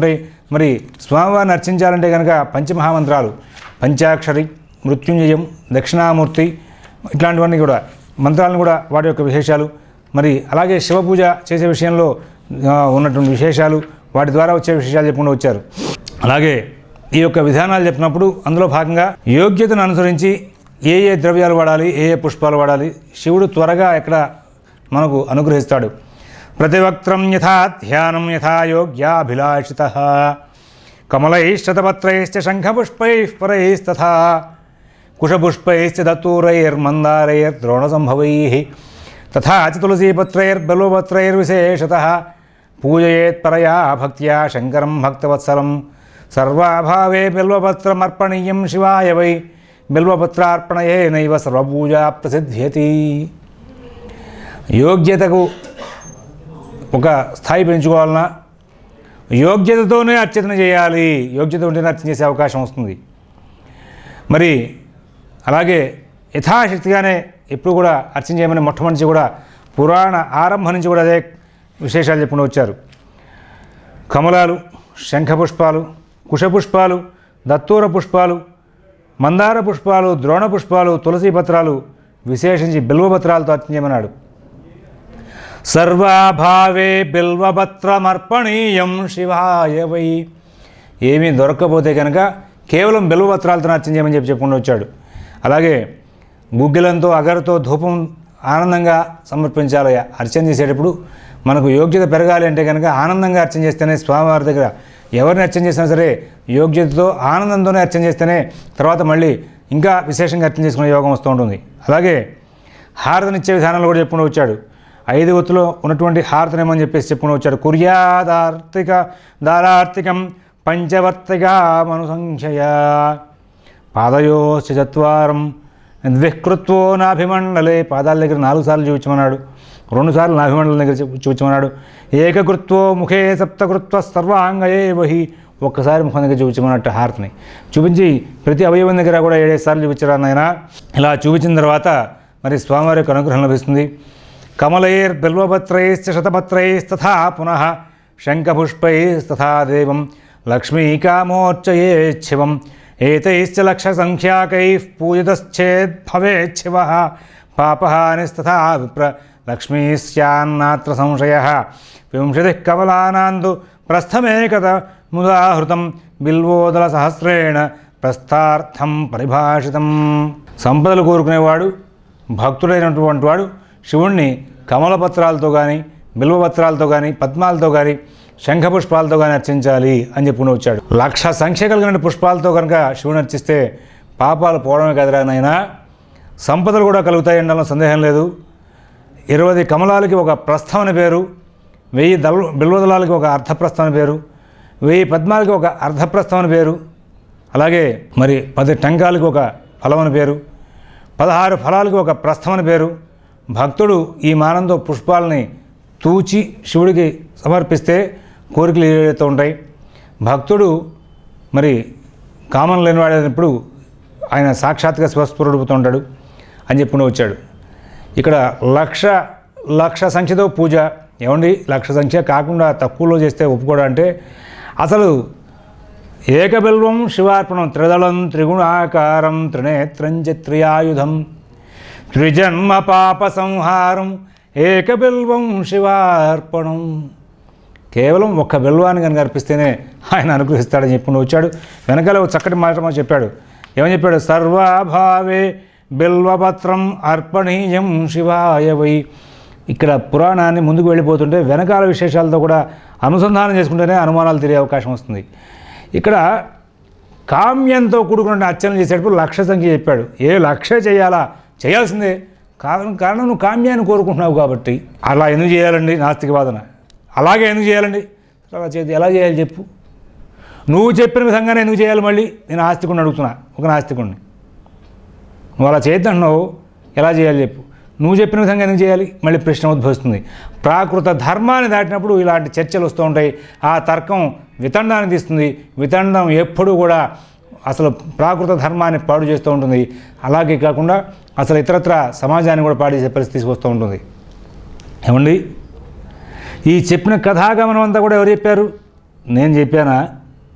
Speaker 1: మరి స్వామివారిని అర్చించాలంటే కనుక పంచమహామంత్రాలు పంచాక్షరి మృత్యుంజయం దక్షిణామూర్తి ఇట్లాంటివన్నీ కూడా మంత్రాలను కూడా వాటి యొక్క విశేషాలు మరి అలాగే శివపూజ చేసే విషయంలో ఆ, ఉన్నటువంటి విశేషాలు వాటి ద్వారా వచ్చే విశేషాలు చెప్పుకుంటూ వచ్చారు అలాగే ఈ యొక్క విధానాలు చెప్పినప్పుడు అందులో భాగంగా యోగ్యతను అనుసరించి ఏ ఏ ద్రవ్యాలు వాడాలి ఏ ఏ పుష్పాలు వాడాలి శివుడు త్వరగా ఎక్కడ మనకు అనుగ్రహిస్తాడు ప్రతివక్త్రం యథా ధ్యానం యథా యోగ్యాభిలాషిత కమలైశ్చతపత్రైశ్చ శంఖపుష్పైః పరైస్తథా కుశపుష్పైశ్చ దత్తూరైర్మందారైర్ద్రోణసంభవైः తథా చ తులసీపత్రైర్బెల్వపత్రైర్విశేషతः పూజయేత్ పరయా భక్త్యా శంకరం భక్తవత్సలం సర్వాభావే బిల్వపత్రమర్పణీయం శివాయ వై బిల్వపత్రార్పణయేనైవ సర్వపూజా ప్రసిద్ధ్యతి యోగ్యతకు ఒక స్థాయి పెంచుకోవాలన్నా యోగ్యతతోనే అర్చన చేయాలి యోగ్యత ఉంటేనే అర్చన చేసే అవకాశం వస్తుంది మరి అలాగే యథాశక్తిగానే ఎప్పుడు కూడా అర్చన చేయమని మొట్టమొదటి నుంచి కూడా పురాణ ఆరంభం నుంచి కూడా అదే విశేషాలు చెప్పుకుంటూ వచ్చారు కమలాలు శంఖపుష్పాలు కుశపుష్పాలు దత్తూర పుష్పాలు మందార పుష్పాలు ద్రోణ పుష్పాలు తులసి పత్రాలు విశేషించి బిల్వపత్రాలతో అర్చన చేయమన్నాడు సర్వాభావే బిల్వపత్రమర్పణీయం శివాయ వై ఏమీ దొరక్కపోతే కనుక కేవలం బిల్వపత్రాలతో అర్చన చేయమని చెప్పి చెప్పుకుంటూ వచ్చాడు అలాగే గుగ్గిలంతో అగరతో ధూపం ఆనందంగా సమర్పించాలి అర్చన చేసేటప్పుడు మనకు యోగ్యత పెరగాలి అంటే కనుక ఆనందంగా అర్చన చేస్తేనే స్వామివారి దగ్గర ఎవరిని అర్చన చేసినా సరే యోగ్యతతో ఆనందంతోనే అర్చన చేస్తేనే తర్వాత మళ్ళీ ఇంకా విశేషంగా అర్చన చేసుకునే యోగం వస్తూ ఉంటుంది అలాగే హారతనిచ్చే విధానంలో కూడా చెప్పుకుంటూ వచ్చాడు ఐదు ఒత్తులో ఉన్నటువంటి హారతనేమని చెప్పేసి చెప్పుకుంటూ వచ్చాడు కుర్యాదార్తిక దారార్తికం పంచవర్తిగా మనుసంఖ్యయ పాదయోశ్చ చత్వారం ద్వికృత్వో నాభిమండలే పాదాల దగ్గర నాలుగు సార్లు చూపించమన్నాడు రెండు సార్లు నాభిమండలం దగ్గర చూ- చూపించమన్నాడు ఏకకృత్వో ముఖే సప్తకృత్వ సర్వాంగయే వహి ఒక్కసారి ముఖం దగ్గర చూపించమన్నట్టు హారతిని చూపించి ప్రతి అవయవం దగ్గర కూడా ఏడేడు సార్లు చూపించారు నాయన ఇలా చూపించిన తర్వాత మరి స్వామివారి యొక్క అనుగ్రహం లభిస్తుంది కమలైర్ బిల్వపత్రైశ్చ శతపత్రైస్తథా పునః శంఖపుష్పైస్తథా దేవం లక్ష్మీకామోర్చయేచ్ఛివం ఏతైశ్చ లక్షసంఖ్యాకైः పూజితశ్చేద్ భవేచ్ఛివ పాపహానిస్తథా విప్ర లక్ష్మీ స్యాన్నాత్ర సంశయः వింశతిः కమలానాందు ప్రస్థమేకత ముదాహృతం బిల్వోదల సహస్రేణ ప్రస్థార్థం పరిభాషితం సంపదలు కోరుకునేవాడు భక్తుడైనటువంటి వాడు శివుణ్ణి కమలపత్రాలతో కానీ బిల్వపత్రాలతో కానీ పద్మాలతో కానీ శంఖపుష్పాలతో కానీ అర్చించాలి అని చెప్పుకుని వచ్చాడు లక్ష సంఖ్య కలిగిన పుష్పాలతో కనుక శివుని అర్చిస్తే పాపాలు పోవడమే కదరా నాయనా సంపదలు కూడా కలుగుతాయి అనడంలో సందేహం లేదు ఇరవై కమలాలకి ఒక ప్రస్థావన పేరు వెయ్యి దళ బిల్వదళాలకి ఒక అర్ధప్రస్థావన పేరు వెయ్యి పద్మాలకి ఒక అర్ధప్రస్థావన పేరు అలాగే మరి పది టంకాలకి ఒక ఫలమని పేరు పదహారు ఫలాలకు ఒక ప్రస్థమని పేరు భక్తుడు ఈ మానంతో పుష్పాలని తూచి శివుడికి సమర్పిస్తే కోరికలు ఏదైతే ఉంటాయి భక్తుడు మరి కామన్ లేనివాడైనప్పుడు ఆయన సాక్షాత్గా స్వస్ఫురుడుపుతూ ఉంటాడు అని చెప్పుకుంటూ వచ్చాడు ఇక్కడ లక్ష లక్ష సంఖ్యతో పూజ ఏమండి లక్ష సంఖ్య కాకుండా తక్కువలో చేస్తే ఒప్పుకోవడం అంటే అసలు ఏకబిల్వం శివార్పణం త్రిదళం త్రిగుణాకారం త్రినేత్రం చ త్రియాయుధం త్రిజన్మ పాప సంహారం ఏకబిల్వం శివార్పణం కేవలం ఒక్క బిల్వాన్ని కనుక అర్పిస్తేనే ఆయన అనుగ్రహిస్తాడని చెప్పుకుంటూ వచ్చాడు వెనకాల ఒక చక్కటి మాట మాకు చెప్పాడు ఏమని చెప్పాడు సర్వాభావే బిల్వపత్రం అర్పణీయం శివాయ వై ఇక్కడ పురాణాన్ని ముందుకు వెళ్ళిపోతుంటే వెనకాల విశేషాలతో కూడా అనుసంధానం చేసుకుంటేనే అనుమానాలు తెలియ అవకాశం వస్తుంది ఇక్కడ కామ్యంతో కూడుకున్న అర్చన చేసేటప్పుడు లక్ష సంఖ్య చెప్పాడు ఏ లక్ష చేయాలా చేయాల్సిందే కారణం కారణం నువ్వు కామ్యాన్ని కోరుకుంటున్నావు కాబట్టి అలా ఎందుకు చేయాలండి నాస్తిక వాదన అలాగే ఎందుకు చేయాలండి అలా చేతి ఎలా చేయాలి చెప్పు నువ్వు చెప్పిన విధంగానే ఎందుకు చేయాలి మళ్ళీ నేను ఆస్తికుని అడుగుతున్నా ఒక నాస్తికుడిని నువ్వు అలా చేద్దంటున్నావు ఎలా చేయాలి చెప్పు నువ్వు చెప్పిన విధంగా ఎందుకు చేయాలి మళ్ళీ ప్రశ్న ఉద్భవిస్తుంది ప్రాకృత ధర్మాన్ని దాటినప్పుడు ఇలాంటి చర్చలు వస్తూ ఉంటాయి ఆ తర్కం వితండాన్ని తీస్తుంది వితండం ఎప్పుడూ కూడా అసలు ప్రాకృత ధర్మాన్ని పాడు చేస్తూ ఉంటుంది అలాగే కాకుండా అసలు ఇతరత్ర సమాజాన్ని కూడా పాడు చేసే పరిస్థితి తీసుకొస్తూ ఉంటుంది ఏమండి ఈ చెప్పిన కథాగమనం అంతా కూడా ఎవరు చెప్పారు నేను చెప్పానా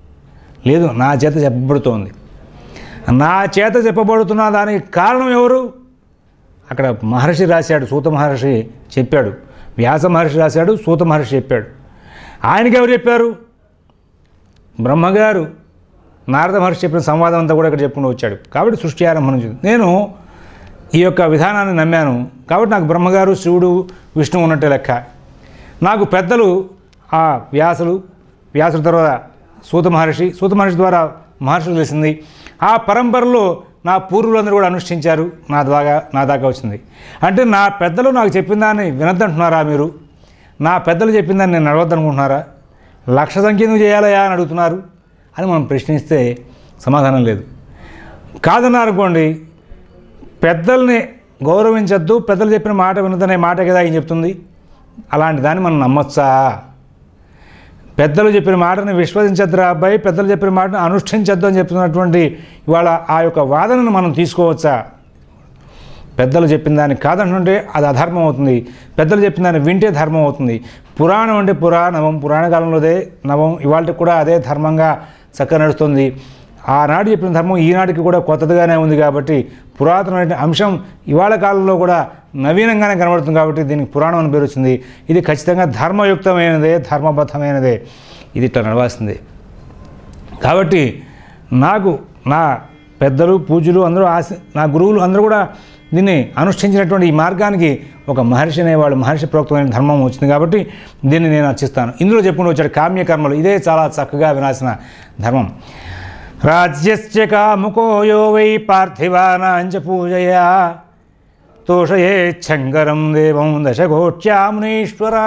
Speaker 1: లేదు నా చేత చెప్పబడుతోంది నా చేత చెప్పబడుతున్న దానికి కారణం ఎవరు అక్కడ మహర్షి రాశాడు సూత మహర్షి చెప్పాడు వ్యాస మహర్షి రాశాడు సూత మహర్షి చెప్పాడు ఆయనకి ఎవరు చెప్పారు బ్రహ్మగారు నారద మహర్షి చెప్పిన సంవాదం అంతా కూడా ఇక్కడ చెప్పుకుంటూ వచ్చాడు కాబట్టి సృష్టి ఆరంభం నుంచి నేను ఈ యొక్క విధానాన్ని నమ్మాను కాబట్టి నాకు బ్రహ్మగారు శివుడు విష్ణువు ఉన్నట్టే లెక్క నాకు పెద్దలు ఆ వ్యాసులు వ్యాసుల తర్వాత సూత మహర్షి సూత మహర్షి ద్వారా మహర్షులు తెలిసింది ఆ పరంపరలో నా పూర్వులందరూ కూడా అనుష్ఠించారు నా ద్వారా నా దాకా వచ్చింది అంటే నా పెద్దలు నాకు చెప్పిన దాన్ని వినద్దంటున్నారా మీరు నా పెద్దలు చెప్పిన దాన్ని నేను నడవద్దనుకుంటున్నారా లక్ష సంఖ్య ఎందుకు చేయాలయా అని అడుగుతున్నారు అని మనం ప్రశ్నిస్తే సమాధానం లేదు కాదన్నారనుకోండి పెద్దల్ని గౌరవించద్దు పెద్దలు చెప్పిన మాట వినదనే మాట కదా ఆయన చెప్తుంది అలాంటి దాన్ని మనం నమ్మొచ్చా పెద్దలు చెప్పిన మాటని విశ్వసించద్దురా అబ్బాయి పెద్దలు చెప్పిన మాటను అనుష్ఠించద్దు అని చెప్తున్నటువంటి ఇవాళ ఆ యొక్క వాదనను మనం తీసుకోవచ్చా పెద్దలు చెప్పిన దాన్ని కాదంటుంటే అది అధర్మం అవుతుంది పెద్దలు చెప్పిన దాన్ని వింటే ధర్మం అవుతుంది పురాణం అంటే పురాణవం పురాణ కాలంలోదే నవం ఇవాళకి కూడా అదే ధర్మంగా చక్కగా నడుస్తుంది ఆనాడు చెప్పిన ధర్మం ఈనాటికి కూడా కొత్తదిగానే ఉంది కాబట్టి పురాతనమైన అంశం ఇవాళ కాలంలో కూడా నవీనంగానే కనబడుతుంది కాబట్టి దీనికి పురాణం అని పేరు వచ్చింది ఇది ఖచ్చితంగా ధర్మయుక్తమైనదే ధర్మబద్ధమైనదే ఇది ఇట్లా నడవాల్సిందే కాబట్టి నాకు నా పెద్దలు పూజలు అందరూ ఆశ నా గురువులు అందరూ కూడా దీన్ని అనుష్ఠించినటువంటి ఈ మార్గానికి ఒక మహర్షి అనేవాడు మహర్షి ప్రోక్తమైన ధర్మం వచ్చింది కాబట్టి దీన్ని నేను అర్చిస్తాను ఇందులో చెప్పుకుంటూ వచ్చాడు కామ్యకర్మలు ఇదే చాలా చక్కగా వినాల్సిన ధర్మం రాజ్యస్య కాముకో యో వై పార్థివానాంచ పూజయా తోషయేచ్ఛంకరం దేవం దశకోట్యామునీశ్వరా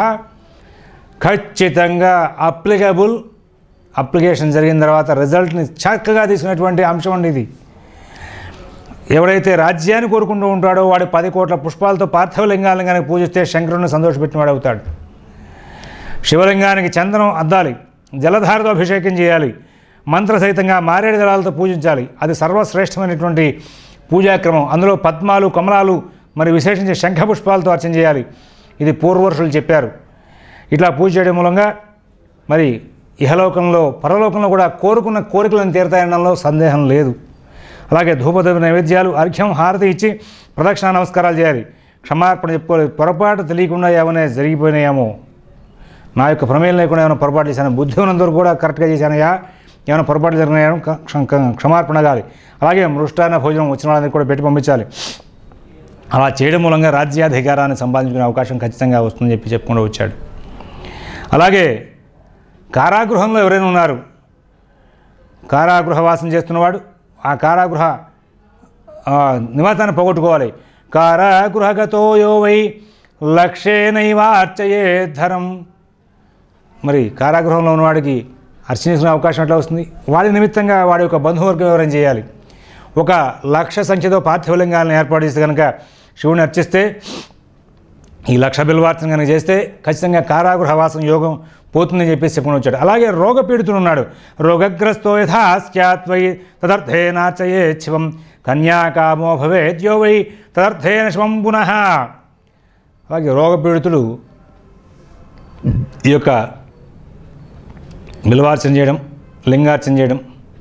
Speaker 1: ఖచ్చితంగా అప్లికబుల్ అప్లికేషన్ జరిగిన తర్వాత రిజల్ట్ని చక్కగా తీసుకున్నటువంటి అంశం అండి ఇది ఎవడైతే రాజ్యాన్ని కోరుకుంటూ ఉంటాడో వాడు పది కోట్ల పుష్పాలతో పార్థివలింగాలను కనుక పూజిస్తే శంకరుని సంతోషపెట్టినవాడు అవుతాడు శివలింగానికి చందనం అద్దాలి జలధారతో అభిషేకం చేయాలి మంత్రసహితంగా మారేడు దళాలతో పూజించాలి అది సర్వశ్రేష్టమైనటువంటి పూజాక్రమం అందులో పద్మాలు కమలాలు మరి విశేషించి శంఖ పుష్పాలతో అర్చన చేయాలి ఇది పూర్వరుషులు చెప్పారు ఇట్లా పూజ చేయడం మూలంగా మరి ఇహలోకంలో పరలోకంలో కూడా కోరుకున్న కోరికలను తీరుతాయనడంలో సందేహం లేదు అలాగే ధూపదీప నైవేద్యాలు అర్ఘ్యం హారతి ఇచ్చి ప్రదక్షిణ నమస్కారాలు చేయాలి క్షమార్పణ చెప్పుకోవాలి పొరపాటు తెలియకుండా ఏమైనా జరిగిపోయినాయేమో నా యొక్క ప్రమేయం లేకుండా ఏమైనా పొరపాటు చేశాను బుద్ధి ఉన్నందుకు కూడా కరెక్ట్గా చేశానయా ఏమైనా పొరపాటు జరిగినాయో క్ష- క్ష- క్షమార్పణ కావాలి అలాగే మృష్టాన్న భోజనం వచ్చిన వాళ్ళందరికీ కూడా పెట్టి పంపించాలి అలా చేయడం మూలంగా రాజ్యాధికారాన్ని సంపాదించుకునే అవకాశం ఖచ్చితంగా వస్తుందని చెప్పి చెప్పుకుంటూ వచ్చాడు అలాగే కారాగృహంలో ఎవరైనా ఉన్నారు కారాగృహవాసం చేస్తున్నవాడు ఆ కారాగృహ ఆ, నివాసాన్ని పోగొట్టుకోవాలి కారాగృహగతో యో వై లక్షేనైవార్చయే ధరం మరి కారాగృహంలో ఉన్నవాడికి అర్చన చేసుకునే అవకాశం ఎట్లా వస్తుంది వాడి నిమిత్తంగా వాడి యొక్క బంధువర్గం ఎవరైనా చేయాలి ఒక లక్ష సంఖ్యతో పార్థివలింగాలను ఏర్పాటు చేస్తే కనుక శివుని అర్చిస్తే ఈ లక్ష బిల్వార్చన కనుక చేస్తే ఖచ్చితంగా కారాగృహవాసం యోగం పోతుందని చెప్పేసి చెప్పుకొని వచ్చాడు అలాగే రోగపీడితుడు ఉన్నాడు రోగగ్రస్తో యథా స్యాత్వై తదర్థేనాచయే శివం కన్యాకామో భవేద్యో వై తదర్థేన శివం పునః అలాగే రోగపీడితుడు ఈ యొక్క బిల్వార్చన చేయడం లింగార్చన చేయడం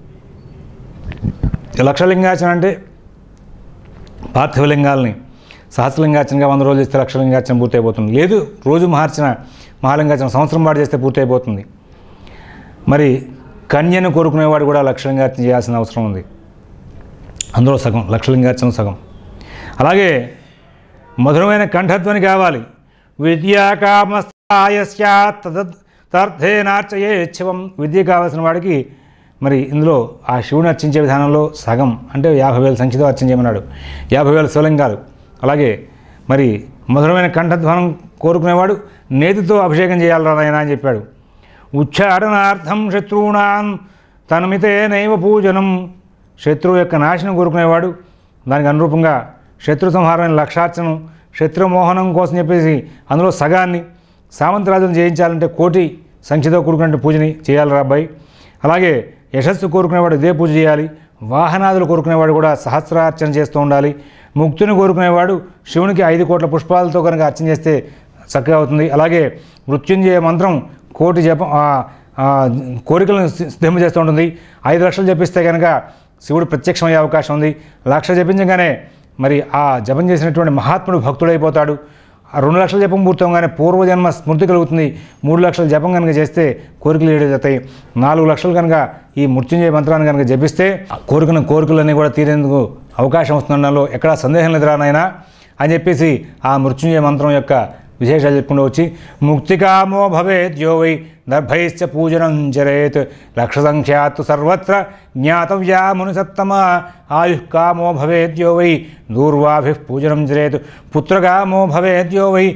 Speaker 1: ఈ లక్షలింగార్చన అంటే పార్థివలింగాల్ని సహస్రలింగార్చనగా వంద రోజులు చేస్తే లక్షలింగార్చన పూర్తయిపోతుంది లేదు రోజు మహార్చన మహాలింగార్చన సంవత్సరం పాటు చేస్తే పూర్తయిపోతుంది మరి కన్యను కోరుకునేవాడు కూడా లక్షలింగార్చన చేయాల్సిన అవసరం ఉంది అందులో సగం లక్షలింగార్చన సగం అలాగే మధురమైన కంఠధ్వని కావాలి విద్యాకామస్థాయస్యాత్ తదర్థేనార్చయే శివం విద్య కావాల్సిన వాడికి మరి ఇందులో ఆ శివుని అర్చించే విధానంలో సగం అంటే యాభై వేల సంఖ్యతో అర్చించమన్నాడు యాభై వేల శివలింగాలు అలాగే మరి మధురమైన కంఠధ్వనం కోరుకునేవాడు నేతితో అభిషేకం చేయాలి నాయన అని చెప్పాడు ఉచ్చారణార్థం శత్రువునాం తనమితే నైవ పూజనం శత్రువు యొక్క నాశనం కోరుకునేవాడు దానికి అనురూపంగా శత్రు సంహారమైన లక్షార్చనం శత్రుమోహనం కోసం చెప్పేసి అందులో సగాన్ని సామంతరాజును జయించాలంటే కోటి సంఖ్యతో కూడుకున్న పూజని చేయాలి రా అబ్బాయి అలాగే యశస్సు కోరుకునేవాడు ఇదే పూజ చేయాలి వాహనాదులు కోరుకునేవాడు కూడా సహస్రార్చన చేస్తూ ఉండాలి ముక్తిని కోరుకునేవాడు శివునికి ఐదు కోట్ల పుష్పాలతో కనుక అర్చన చేస్తే చక్కగా అవుతుంది అలాగే మృత్యుంజయ మంత్రం కోటి జపం ఆ, ఆ, కోరికలను సి- సిద్ధింపజేస్తూ ఉంటుంది ఐదు లక్షలు జపిస్తే కనుక శివుడు ప్రత్యక్షమయ్యే అవకాశం ఉంది లక్ష జపించగానే మరి ఆ జపం చేసినటువంటి మహాత్ముడు భక్తుడైపోతాడు ఆ రెండు లక్షల జపం పూర్తవగానే పూర్వజన్మ స్మృతి కలుగుతుంది మూడు లక్షల జపం కనుక చేస్తే కోరికలు ఏడవుతాయి నాలుగు లక్షలు కనుక ఈ మృత్యుంజయ మంత్రాన్ని కనుక జపిస్తే ఆ కోరికను కోరికలన్నీ కూడా తీరేందుకు అవకాశం వస్తుండడంలో ఎక్కడా సందేహం లేదురా నాయనా అని చెప్పేసి ఆ మృత్యుంజయ మంత్రం యొక్క విశేషాలు చెప్పుకుంటూ వచ్చి ముక్తికామో భవేత్ యో వై దర్భైశ్చ పూజనం చరేత్ లక్ష సంఖ్యాత్ సర్వత్ర జ్ఞాతవ్యా మునిసత్తమ ఆయుఃకామో భవేత్ యో వై దూర్వాభి పూజనం చరేత్ పుత్రకామో భవేత్ యో వై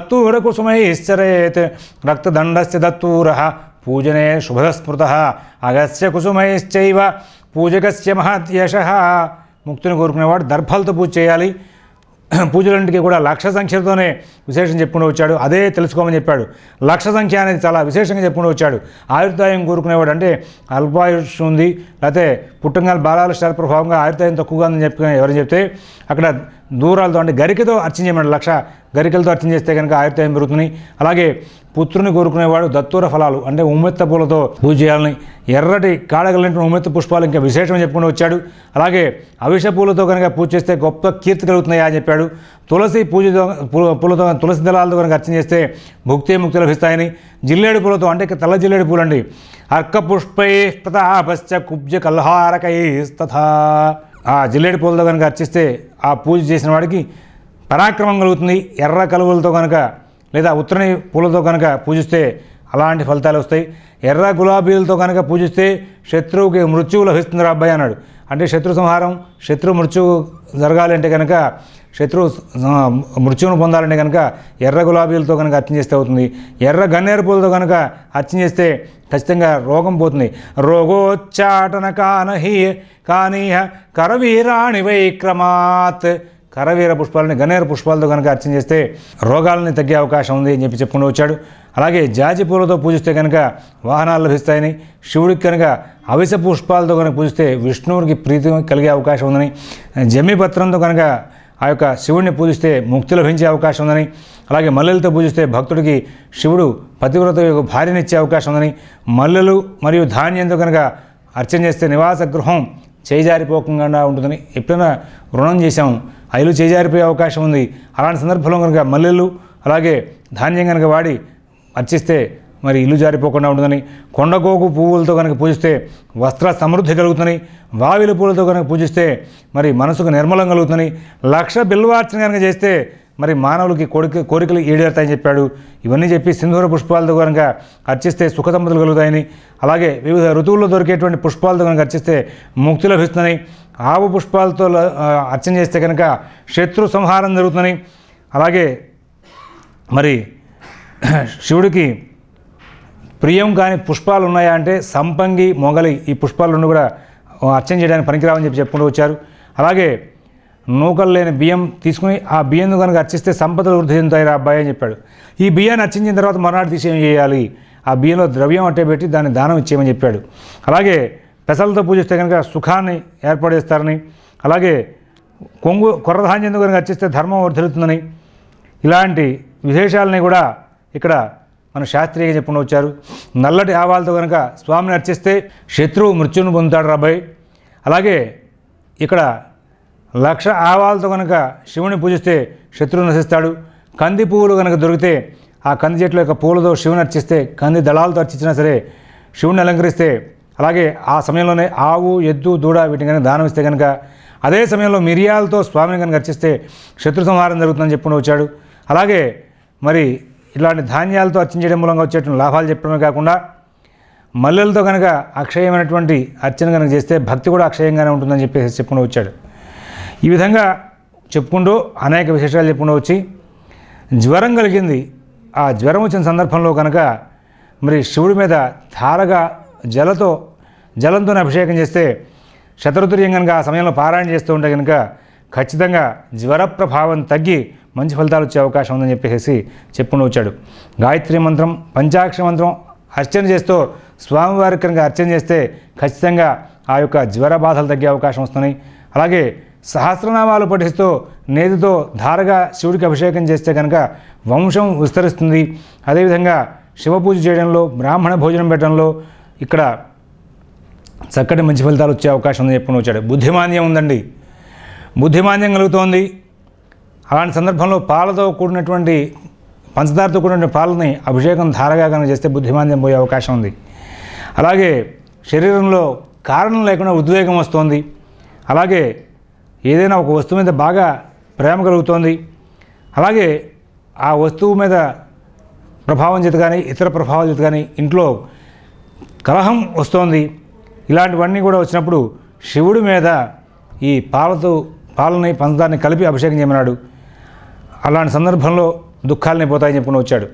Speaker 1: దత్తూరకుసుమైశ్చరేత్ రక్తదండస్య దత్తూర పూజనే శుభస్మృత అగస్య కుసుమైశ్చైవ పూజకస్య మహత్యశ ముక్తిని కోరుకునేవాడు దర్భలతో పూజ చేయాలి పూజలన్నింటికి కూడా లక్ష సంఖ్యతోనే విశేషం చెప్పుకుంటూ వచ్చాడు అదే తెలుసుకోమని చెప్పాడు లక్ష సంఖ్య అనేది చాలా విశేషంగా చెప్పుకుంటూ వచ్చాడు ఆయుర్దాయం కోరుకునేవాడు అంటే అల్పాయుష్ ఉంది లేకపోతే పుట్టంగాల బాలాల స్టార్ ప్రభావంగా ఆయుర్దాయం తక్కువగా ఉందని చెప్పి ఎవరైనా చెప్తే అక్కడ దూరాలతో అంటే గరికతో అర్చన చేయమన్నాడు లక్ష గరికలతో అర్చన చేస్తే కనుక ఆయుర్దాయం పెరుగుతుంది అలాగే పుత్రుని కోరుకునేవాడు దత్తూర ఫలాలు అంటే ఉమ్మెత్త పూలతో పూజ చేయాలని ఎర్రటి కాడగలిగినటువంటి ఉమ్మెత్త పుష్పాలు ఇంకా విశేషం చెప్పుకుంటూ వచ్చాడు అలాగే అవిష పూలతో కనుక పూజ చేస్తే గొప్ప కీర్తి కలుగుతున్నాయా అని చెప్పాడు తులసి పూజతో పూల- పూలతో తులసి దళాలతో కనుక అర్చన చేస్తే భుక్తి ముక్తి లభిస్తాయని జిల్లేడు పూలతో అంటే తెల్ల జిల్లేడు పూలండి అర్క పుష్పై ప్రతాపశ్చ కుబ్జ కల్హారకై తథా ఆ జిల్లేడు పూలతో కనుక అర్చిస్తే ఆ పూజ చేసిన వాడికి పరాక్రమం కలుగుతుంది ఎర్ర కలువలతో కనుక లేదా ఉత్తరని పూలతో కనుక పూజిస్తే అలాంటి ఫలితాలు వస్తాయి ఎర్ర గులాబీలతో కనుక పూజిస్తే శత్రువుకి మృత్యువు లభిస్తుంది రా అబ్బాయి అన్నాడు అంటే శత్రు సంహారం శత్రు మృత్యువు జరగాలి అంటే కనుక శత్రు ఆ, మృత్యువును పొందాలంటే కనుక ఎర్ర గులాబీలతో కనుక అర్చన చేస్తే అవుతుంది ఎర్ర గన్నేరు పూలతో కనుక అర్చన చేస్తే ఖచ్చితంగా రోగం పోతుంది రోగోచ్చాటన కానహి కానీహ కరవీరాణి వైక్రమాత్ కరవీర పుష్పాలని గన్నేరు పుష్పాలతో కనుక అర్చన చేస్తే రోగాలని తగ్గే అవకాశం ఉంది అని చెప్పి చెప్పుకుంటూ వచ్చాడు అలాగే జాజి పూలతో పూజిస్తే కనుక వాహనాలు లభిస్తాయని శివుడికి కనుక అవిస పుష్పాలతో కనుక పూజిస్తే విష్ణువునికి ప్రీతి కలిగే అవకాశం ఉందని జమ్మి పత్రంతో కనుక ఆ యొక్క శివుడిని పూజిస్తే ముక్తి లభించే అవకాశం ఉందని అలాగే మల్లెలతో పూజిస్తే భక్తుడికి శివుడు పతివ్రత యొక్క భార్యనిచ్చే అవకాశం ఉందని మల్లెలు మరియు ధాన్యంతో కనుక అర్చన చేస్తే నివాస గృహం చేజారిపోకుండా ఉంటుందని ఎప్పుడైనా రుణం చేశాం ఐలు చేజారిపోయే అవకాశం ఉంది అలాంటి సందర్భంలో కనుక మల్లెలు అలాగే ధాన్యం కనుక వాడి అర్చిస్తే మరి ఇల్లు జారిపోకుండా ఉంటుందని కొండగోగు పువ్వులతో కనుక పూజిస్తే వస్త్ర సమృద్ధి కలుగుతుందని వావిల పూలతో కనుక పూజిస్తే మరి మనసుకు నిర్మలం కలుగుతుందని లక్ష బిల్వార్చన కనుక చేస్తే మరి మానవులకి కోరిక కోరికలు ఈడేరుతాయని చెప్పాడు ఇవన్నీ చెప్పి సింధూర పుష్పాలతో కనుక అర్చిస్తే సుఖ సంపదలు కలుగుతాయని అలాగే వివిధ ఋతువుల్లో దొరికేటువంటి పుష్పాలతో కనుక అర్చిస్తే ముక్తి లభిస్తుందని ఆవు పుష్పాలతో ల- ఆ, అర్చన చేస్తే కనుక శత్రు సంహారం జరుగుతుందని అలాగే మరి శివుడికి ప్రియం కాని పుష్పాలు ఉన్నాయా అంటే సంపంగి మొగలి ఈ పుష్పాలు రెండు కూడా అర్చన చేయడానికి పనికిరావని చెప్పి చెప్పుకుంటూ వచ్చారు అలాగే నూకలు లేని బియ్యం తీసుకుని ఆ బియ్యం కనుక అర్చిస్తే సంపదలు వృద్ధి చెందుతాయి రా అబ్బాయి అని చెప్పాడు ఈ బియ్యాన్ని అర్చించిన తర్వాత మర్నాడు తీసి ఏం చేయాలి ఆ బియ్యంలో ద్రవ్యం అట్టే పెట్టి దాన్ని దానం ఇచ్చేయమని చెప్పాడు అలాగే పెసలతో పూజిస్తే కనుక సుఖాన్ని ఏర్పడేస్తారని అలాగే కొంగు కొర్రధాన్యం కనుక అర్చిస్తే ధర్మం వర్ధిల్లుతుందని ఇలాంటి విశేషాలని కూడా ఇక్కడ మన శాస్త్రీయంగా చెప్పుకుంటూ వచ్చారు నల్లటి ఆవాలతో కనుక స్వామిని అర్చిస్తే శత్రువు మృత్యువును పొందుతాడు రాబాయ్ అలాగే ఇక్కడ లక్ష ఆవాలతో కనుక శివుని పూజిస్తే శత్రువు నశిస్తాడు కంది పువ్వులు కనుక దొరికితే ఆ కంది చెట్ల యొక్క పూలతో శివుని అర్చిస్తే కంది దళాలతో అర్చించినా సరే శివుని అలంకరిస్తే అలాగే ఆ సమయంలోనే ఆవు ఎద్దు దూడ వీటిని కనుక దానం ఇస్తే కనుక అదే సమయంలో మిరియాలతో స్వామిని కనుక అర్చిస్తే శత్రు సంహారం జరుగుతుందని చెప్పుకుంటూ వచ్చాడు అలాగే మరి ఇలాంటి ధాన్యాలతో అర్చించడం మూలంగా వచ్చేటువంటి లాభాలు చెప్పడమే కాకుండా మల్లెలతో కనుక అక్షయమైనటువంటి అర్చన కనుక చేస్తే భక్తి కూడా అక్షయంగానే ఉంటుందని చెప్పేసి చెప్పుకుంటూ వచ్చాడు ఈ విధంగా చెప్పుకుంటూ అనేక విశేషాలు చెప్పుకుంటూ వచ్చి జ్వరం కలిగింది ఆ జ్వరం వచ్చిన సందర్భంలో కనుక మరి శివుడి మీద ధారగా జలతో జలంతో అభిషేకం చేస్తే శతరుతుర్యం కనుక ఆ సమయంలో పారాయణ చేస్తూ ఉంటే కనుక ఖచ్చితంగా జ్వర ప్రభావం తగ్గి మంచి ఫలితాలు వచ్చే అవకాశం ఉందని చెప్పేసి చెప్పుకుంటూ వచ్చాడు గాయత్రి మంత్రం పంచాక్షర మంత్రం అర్చన చేస్తూ స్వామివారికి కనుక అర్చన చేస్తే ఖచ్చితంగా ఆ యొక్క జ్వర బాధలు తగ్గే అవకాశం వస్తున్నాయి అలాగే సహస్రనామాలు పఠిస్తూ నేతితో ధారగా శివుడికి అభిషేకం చేస్తే కనుక వంశం విస్తరిస్తుంది అదేవిధంగా శివ పూజ చేయడంలో బ్రాహ్మణ భోజనం పెట్టడంలో ఇక్కడ చక్కటి మంచి ఫలితాలు వచ్చే అవకాశం ఉందని చెప్పుకుని వచ్చాడు బుద్ధిమాంద్యం ఉందండి బుద్ధిమాంద్యం కలుగుతోంది అలాంటి సందర్భంలో పాలతో కూడినటువంటి పంచదారతో కూడినటువంటి పాలని అభిషేకం ధారగా కనుక చేస్తే బుద్ధిమాంద్యం పోయే అవకాశం ఉంది అలాగే శరీరంలో కారణం లేకుండా ఉద్వేగం వస్తుంది అలాగే ఏదైనా ఒక వస్తువు మీద బాగా ప్రేమ కలుగుతోంది అలాగే ఆ వస్తువు మీద ప్రభావం చేత కానీ ఇతర ప్రభావాల చేత కానీ ఇంట్లో కలహం వస్తోంది ఇలాంటివన్నీ కూడా వచ్చినప్పుడు శివుడి మీద ఈ పాలతో పాలని పంచదారని కలిపి అభిషేకం చేయమన్నాడు అలాంటి సందర్భంలో దుఃఖాలని పోతాయని చెప్పుకుని వచ్చాడు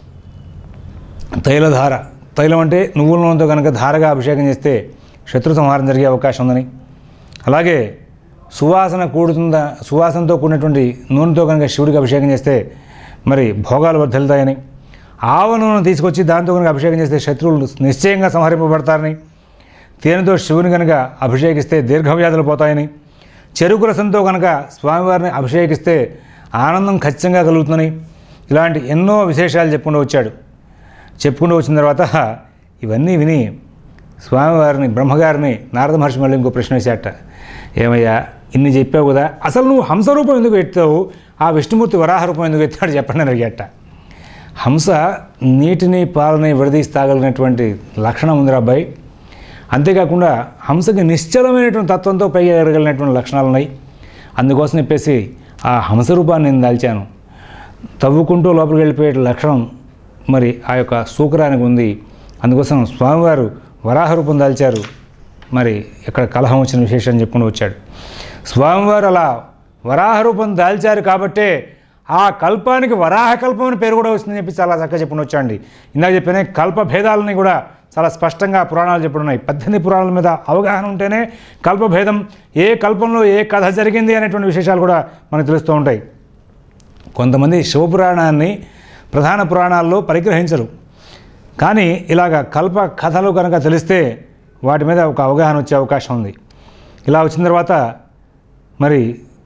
Speaker 1: తైలధార తైలం అంటే నువ్వుల నూనెతో కనుక ధారగా అభిషేకం చేస్తే శత్రు సంహారం జరిగే అవకాశం ఉందని అలాగే సువాసన కూడుతుందా సువాసనతో కూడినటువంటి నూనెతో కనుక శివుడికి అభిషేకం చేస్తే మరి భోగాలు వర్ధిల్తాయని ఆవ నూనె తీసుకొచ్చి దాంతో కనుక అభిషేకం చేస్తే శత్రువులు నిశ్చయంగా సంహరింపబడతారని తేనెతో శివుని కనుక అభిషేకిస్తే దీర్ఘవ్యాధులు పోతాయని చెరుకు రసంతో కనుక స్వామివారిని అభిషేకిస్తే ఆనందం ఖచ్చితంగా కలుగుతుందని ఇలాంటి ఎన్నో విశేషాలు చెప్పుకుంటూ వచ్చాడు చెప్పుకుంటూ వచ్చిన తర్వాత ఇవన్నీ విని స్వామివారిని బ్రహ్మగారిని నారద మహర్షి మళ్ళీ ఇంకో ప్రశ్న వేశాట ఏమయ్యా ఇన్ని చెప్పావు కదా అసలు నువ్వు హంస రూపం ఎందుకు ఎత్తావు ఆ విష్ణుమూర్తి వరాహ రూపం ఎందుకు ఎత్తాడు చెప్పండి అని అడిగట హంస నీటిని పాలని విడదీసి తాగలిగినటువంటి లక్షణం ఉందిరా అబ్బాయి అంతేకాకుండా హంసకి నిశ్చలమైనటువంటి తత్వంతో పైకి ఎగరగలిగినటువంటి లక్షణాలు ఉన్నాయి అందుకోసం చెప్పేసి ఆ హంస రూపాన్ని నేను దాల్చాను తవ్వుకుంటూ లోపలికి వెళ్ళిపోయే లక్షణం మరి ఆ యొక్క సూకరానికి ఉంది అందుకోసం స్వామివారు వరాహ రూపం దాల్చారు మరి ఇక్కడ కలహం వచ్చిన విశేషం చెప్పుకుంటూ వచ్చాడు స్వామివారు అలా వరాహ రూపం దాల్చారు కాబట్టే ఆ కల్పానికి వరాహ కల్పం అని పేరు కూడా వస్తుందని చెప్పి చాలా చక్కగా చెప్పుకుని వచ్చాండి ఇందాక చెప్పిన కల్ప భేదాలని కూడా చాలా స్పష్టంగా పురాణాలు చెప్పుడున్నాయి పద్దెనిమిది పురాణాల మీద అవగాహన ఉంటేనే కల్పభేదం ఏ కల్పంలో ఏ కథ జరిగింది అనేటువంటి విశేషాలు కూడా మనకు తెలుస్తూ ఉంటాయి కొంతమంది శివపురాణాన్ని ప్రధాన పురాణాల్లో పరిగ్రహించరు కానీ ఇలాగ కల్ప కథలు కనుక తెలిస్తే వాటి మీద ఒక అవగాహన వచ్చే అవకాశం ఉంది ఇలా వచ్చిన తర్వాత మరి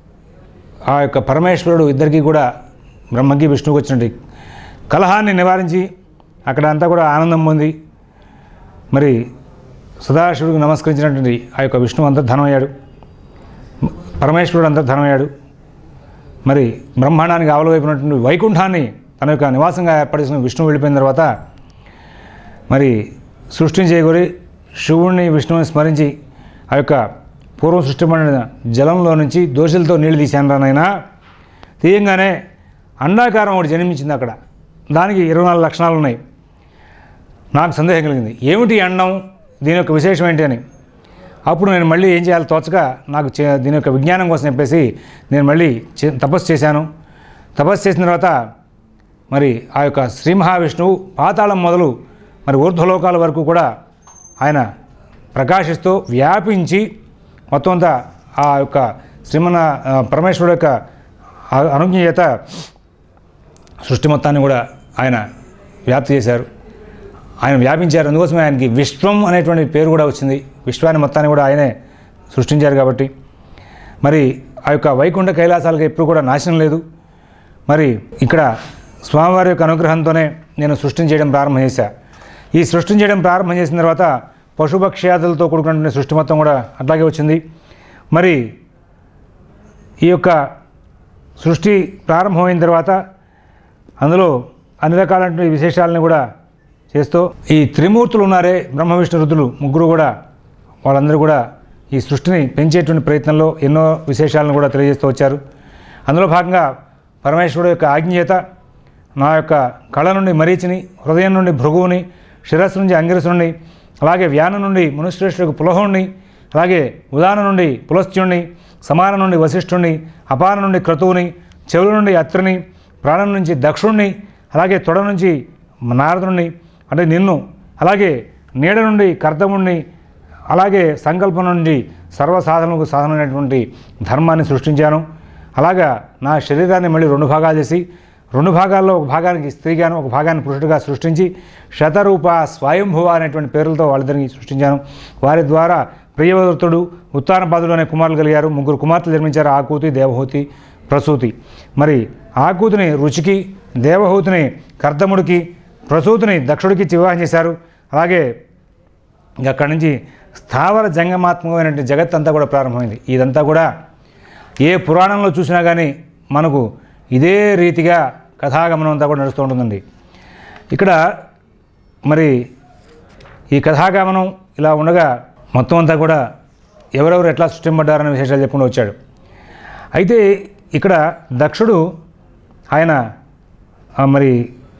Speaker 1: ఆ యొక్క పరమేశ్వరుడు ఇద్దరికీ కూడా బ్రహ్మకి విష్ణువుకి వచ్చినట్టు కలహాన్ని నివారించి అక్కడ అంతా కూడా ఆనందం పొంది మరి సదాశివుడికి నమస్కరించినటువంటి ఆ యొక్క విష్ణువు అంతర్ధనమయ్యాడు పరమేశ్వరుడు అంతర్ధనమయ్యాడు మరి బ్రహ్మాండానికి ఆవలవైపునటువంటి వైకుంఠాన్ని తన యొక్క నివాసంగా ఏర్పడిన విష్ణువు వెళ్ళిపోయిన తర్వాత మరి సృష్టిని చేయగోరి శివుణ్ణి విష్ణువుని స్మరించి ఆ యొక్క పూర్వం సృష్టిపడిన జలంలో నుంచి దోషులతో నీళ్లు తీశాను రానైనా తీయంగానే అండాకారం ఒకటి జన్మించింది అక్కడ దానికి ఇరవై నాలుగు లక్షణాలు ఉన్నాయి నాకు సందేహం కలిగింది ఏమిటి ఈ అండం దీని యొక్క విశేషం ఏంటి అని అప్పుడు నేను మళ్ళీ ఏం చేయాలి తోచక నాకు చే- దీని యొక్క విజ్ఞానం కోసం చెప్పేసి నేను మళ్ళీ చే- తపస్సు చేశాను తపస్సు చేసిన తర్వాత మరి ఆ యొక్క శ్రీ మహావిష్ణువు పాతాళం మొదలు మరి ఊర్ధ్వలోకాల వరకు కూడా ఆయన ప్రకాశిస్తూ వ్యాపించి మొత్తం అంతా ఆ యొక్క శ్రీమన ఆ, పరమేశ్వరుడు యొక్క ఆ- అనుజ్ఞ చేత సృష్టి మొత్తాన్ని కూడా ఆయన వ్యాప్తి చేశారు ఆయన వ్యాపించారు అందుకోసమే ఆయనకి విశ్వం అనేటువంటి పేరు కూడా వచ్చింది విశ్వాన్ని మొత్తాన్ని కూడా ఆయనే సృష్టించారు కాబట్టి మరి ఆ యొక్క వైకుంఠ కైలాసాలకు ఎప్పుడు కూడా నాశనం లేదు మరి ఇక్కడ స్వామివారి యొక్క అనుగ్రహంతోనే నేను సృష్టిని చేయడం ప్రారంభం చేశా ఈ సృష్టిని చేయడం ప్రారంభం చేసిన తర్వాత పశుపక్ష్యాదులతో కూడుకున్నటువంటి సృష్టి మొత్తం కూడా అట్లాగే వచ్చింది మరి ఈ యొక్క సృష్టి ప్రారంభమైన తర్వాత అందులో అన్ని రకాలైనటువంటి విశేషాలను కూడా చేస్తూ ఈ త్రిమూర్తులు ఉన్నారే బ్రహ్మ విష్ణు రుద్రులు ముగ్గురు కూడా వాళ్ళందరూ కూడా ఈ సృష్టిని పెంచేటువంటి ప్రయత్నంలో ఎన్నో విశేషాలను కూడా తెలియజేస్తూ వచ్చారు అందులో భాగంగా పరమేశ్వరుడు యొక్క ఆజ్ఞ చేత నా యొక్క కళ నుండి మరీచిని హృదయం నుండి భృగువుని శిరస్సు నుండి అంగిరసుని అలాగే వ్యానం నుండి మునుశ్రేష్ఠుడికి పులహుణ్ణి అలాగే ఉదాన నుండి పులస్త్యుణ్ణి సమాన నుండి వశిష్ఠుణ్ణి అపాన నుండి క్రతువుని చెవుల నుండి అత్రిని ప్రాణం నుంచి దక్షుణ్ణి అలాగే తొడ నుంచి నారదుని అంటే నిన్ను అలాగే నీడ నుండి కర్తముణ్ణి అలాగే సంకల్పం నుండి సర్వసాధనకు సాధనమైనటువంటి ధర్మాన్ని సృష్టించాను అలాగా నా శరీరాన్ని మళ్ళీ రెండు భాగాలు చేసి రెండు భాగాల్లో ఒక భాగానికి స్త్రీగాను ఒక భాగాన్ని పురుషుడిగా సృష్టించి శతరూప స్వయంభువ అనేటువంటి పేర్లతో వాళ్ళిద్దరిని సృష్టించాను వారి ద్వారా ప్రియవృతుడు ఉత్తానపాదుడు అనే కుమారులు కలిగారు ముగ్గురు కుమార్తెలు జన్మించారు ఆకూతి దేవహూతి ప్రసూతి మరి ఆకూతిని రుచికి దేవహూతిని కర్దముడికి ప్రసూతిని దక్షుడికి ఇచ్చి వివాహం చేశారు అలాగే ఇంకా అక్కడి నుంచి స్థావర జంగమాత్మకమైనటువంటి జగత్ అంతా కూడా ప్రారంభమైంది ఇదంతా కూడా ఏ పురాణంలో చూసినా కానీ మనకు ఇదే రీతిగా కథాగమనం అంతా కూడా నడుస్తూ ఉంటుందండి ఇక్కడ మరి ఈ కథాగమనం ఇలా ఉండగా మొత్తం అంతా కూడా ఎవరెవరు ఎట్లా సృష్టింపడ్డారనే విశేషాలు చెప్పుకుంటూ వచ్చాడు అయితే ఇక్కడ దక్షుడు ఆయన ఆ, మరి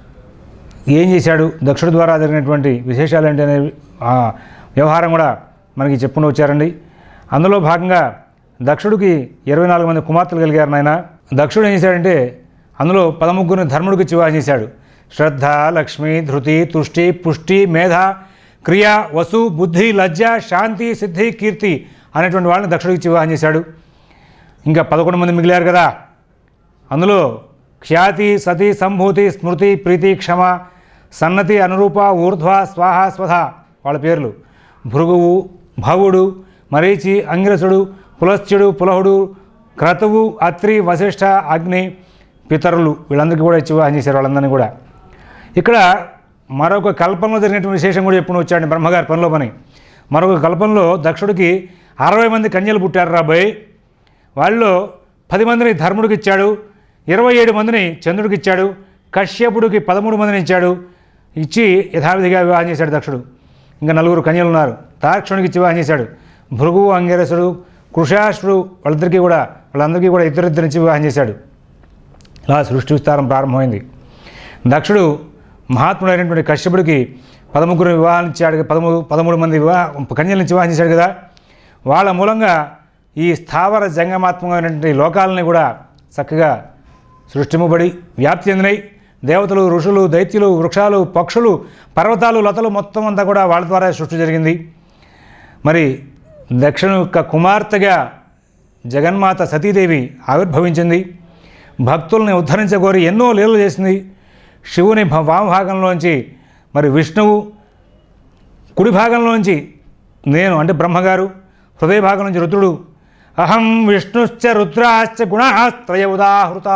Speaker 1: ఏం చేశాడు దక్షుడి ద్వారా జరిగినటువంటి విశేషాలు ఏంటి అనే ఆ వ్యవహారం కూడా మనకి చెప్పుకుంటూ వచ్చారండి అందులో భాగంగా దక్షుడికి ఇరవై నాలుగు మంది కుమార్తెలు కలిగారు నాయన దక్షుడు ఏం చేశాడంటే అందులో పదముగ్గురిని ధర్ముడికి వివాహం చేశాడు శ్రద్ధ లక్ష్మి ధృతి తుష్టి పుష్టి మేధ క్రియ వసు బుద్ధి లజ్జ శాంతి సిద్ధి కీర్తి అనేటువంటి వాళ్ళని దక్షుడికి వివాహం చేశాడు ఇంకా పదకొండు మంది మిగిలారు కదా అందులో ఖ్యాతి సతి సంభూతి స్మృతి ప్రీతి క్షమ సన్నతి అనురూప ఊర్ధ్వ స్వాహ స్వధ వాళ్ళ పేర్లు భృగువు భవుడు మరీచి అంగిరసుడు పులశ్చుడు పులహుడు క్రతువు అత్రి వశిష్ఠ అగ్ని పితరులు వీళ్ళందరికీ కూడా ఇచ్చి వివాహం చేశారు వాళ్ళందరినీ కూడా ఇక్కడ మరొక కల్పనలో జరిగినటువంటి విశేషం కూడా ఎప్పుడు వచ్చాడు బ్రహ్మగారి పనిలో పని మరొక కల్పనలో దక్షుడికి అరవై మంది కన్యలు పుట్టారు రాబోయ్ వాళ్ళలో పది మందిని ధర్ముడికి ఇచ్చాడు ఇరవై ఏడు మందిని చంద్రుడికి ఇచ్చాడు కశ్యపుడికి పదమూడు మందిని ఇచ్చాడు ఇచ్చి యథావిధిగా వివాహం చేశాడు దక్షుడు ఇంకా నలుగురు కన్యలు ఉన్నారు తార్క్షణుడికి ఇచ్చి వివాహం చేశాడు భృగువు అంగిరసుడు కృషాశ్రుడు వాళ్ళిద్దరికీ కూడా వాళ్ళందరికీ కూడా ఇద్దరిద్దరు ఇచ్చి వివాహం చేశాడు ఇలా సృష్టి విస్తారం ప్రారంభమైంది దక్షుడు మహాత్ముడైనటువంటి కశ్యపుడికి పదముగ్గురు వివాహాలు ఇచ్చాడు పదమూడు పదమూడు మంది వివాహ కన్యలను వివాహం చేశాడు కదా వాళ్ళ మూలంగా ఈ స్థావర జంగమాత్మకమైనటువంటి లోకాలని కూడా చక్కగా సృష్టింపబడి వ్యాప్తి చెందినాయి దేవతలు ఋషులు దైత్యులు వృక్షాలు పక్షులు పర్వతాలు లతలు మొత్తం అంతా కూడా వాళ్ళ ద్వారా సృష్టి జరిగింది మరి దక్షిణ యొక్క కుమార్తెగా జగన్మాత సతీదేవి ఆవిర్భవించింది భక్తుల్ని ఉద్ధరించగోరి ఎన్నో లీలలు చేసింది శివుని భ- వామభాగంలోంచి మరి విష్ణువు కుడి భాగంలోంచి నేను అంటే బ్రహ్మగారు హృదయ భాగం నుంచి రుద్రుడు అహం విష్ణుశ్చ రుద్రాశ్చ గుణాస్త్రయ ఉదాహృతా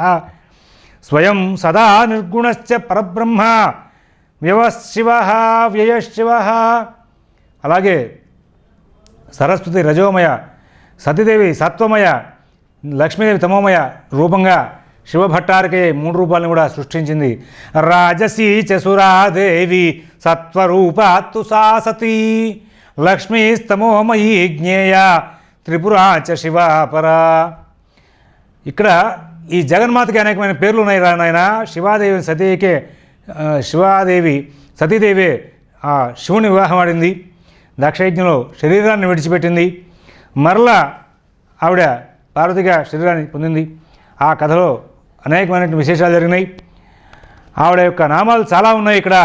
Speaker 1: స్వయం సదా నిర్గుణశ్చ పరబ్రహ్మ వ్యవశివ వ్యయశివ అలాగే సరస్వతి రజోమయ సతీదేవి సత్వమయ లక్ష్మీదేవి తమోమయ రూపంగా శివభట్టారికే మూడు రూపాలను కూడా సృష్టించింది రాజసీ చసురాదేవి సత్వరూపాత్తు సా సతీ లక్ష్మీస్తమోమయీ జ్ఞేయ త్రిపురా చ శివాపరా ఇక్కడ ఈ జగన్మాతకి అనేకమైన పేర్లు ఉన్నాయి రా నాయన శివాదేవి సతీకే ఆ, శివాదేవి సతీదేవి ఆ శివుని వివాహం ఆడింది దక్షయజ్ఞంలో శరీరాన్ని విడిచిపెట్టింది మరలా ఆవిడ పార్వతిగా శరీరాన్ని పొందింది ఆ కథలో అనేకమైన విశేషాలు జరిగినాయి ఆవిడ యొక్క నామాలు చాలా ఉన్నాయి ఇక్కడ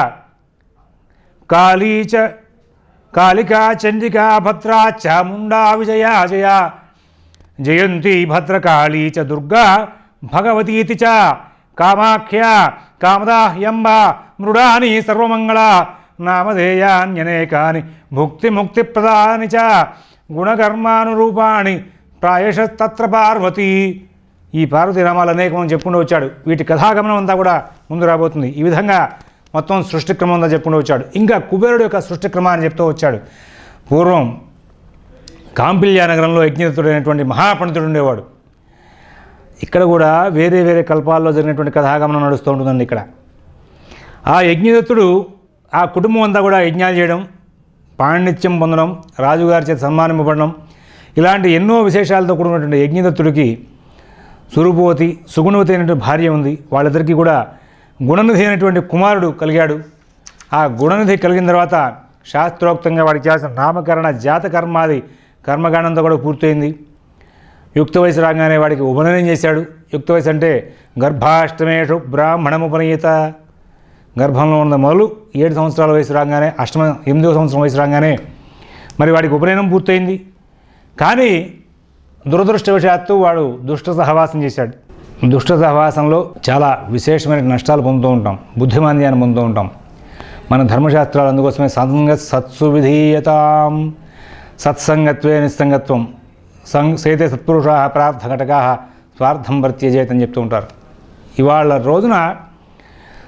Speaker 1: కాళీచ కాళికా చండికా భద్రా చాముండా విజయ జయ జయంతి భద్రకాళీ చ దుర్గా భగవతీతి చ కామాఖ్య కామదాహ్యంబ మృడాని సర్వమంగళ నామధేయాన్యనేకాని భుక్తి ముక్తి ప్రదాని చ గుణకర్మానురూపాణి ప్రాయశస్తత్ర పార్వతి ఈ పార్వతీ నామాలు అనేకం చెప్పుకుంటూ వచ్చాడు వీటి కథాగమనం అంతా కూడా ముందు రాబోతుంది ఈ విధంగా మొత్తం సృష్టిక్రమం అంతా చెప్పుకుంటూ వచ్చాడు ఇంకా కుబేరుడు యొక్క సృష్టిక్రమాన్ని చెప్తూ వచ్చాడు పూర్వం కాంపిల్య నగరంలో యజ్ఞదత్తుడైనటువంటి మహాపండితుడు ఉండేవాడు ఇక్కడ కూడా వేరే వేరే కల్పాల్లో జరిగినటువంటి కథాగమనం నడుస్తూ ఉంటుందండి ఇక్కడ ఆ యజ్ఞదత్తుడు ఆ కుటుంబం అంతా కూడా యజ్ఞాలు చేయడం పాండిత్యం పొందడం రాజుగారి చేత సన్మానింపబడడం ఇలాంటి ఎన్నో విశేషాలతో కూడినటువంటి యజ్ఞదత్తుడికి సురూపవతి సుగుణవతి అయినటువంటి భార్య ఉంది వాళ్ళిద్దరికీ కూడా గుణనిధి అయినటువంటి కుమారుడు కలిగాడు ఆ గుణనిధి కలిగిన తర్వాత శాస్త్రోక్తంగా వాడికి చేసిన నామకరణ జాతకర్మాది కర్మకాండంతో కూడా పూర్తయింది యుక్త వయసు రాగానే వాడికి ఉపనయనం చేశాడు యుక్త వయసు అంటే గర్భాష్టమేషు బ్రాహ్మణముపనీత గర్భంలో ఉన్న మొదలు ఏడు సంవత్సరాల వయసు రాగానే అష్టమ ఎనిమిదవ సంవత్సరం వయసు రాగానే మరి వాడికి ఉపనయనం పూర్తయింది కానీ దురదృష్టవశాత్తు వాడు దుష్ట సహవాసం చేశాడు దుష్ట సహవాసంలో చాలా విశేషమైన నష్టాలు పొందుతూ ఉంటాం బుద్ధిమాంద్యాన్ని పొందుతూ ఉంటాం మన ధర్మశాస్త్రాలు అందుకోసమే సంగ సత్సు విధీయతాం సత్సంగత్వే నిస్సంగత్వం సంగ్ సేతే సత్పురుషా ప్రార్థఘటకా స్వార్థం ప్రత్యజేత్ అని చెప్తూ ఉంటారు ఇవాళ రోజున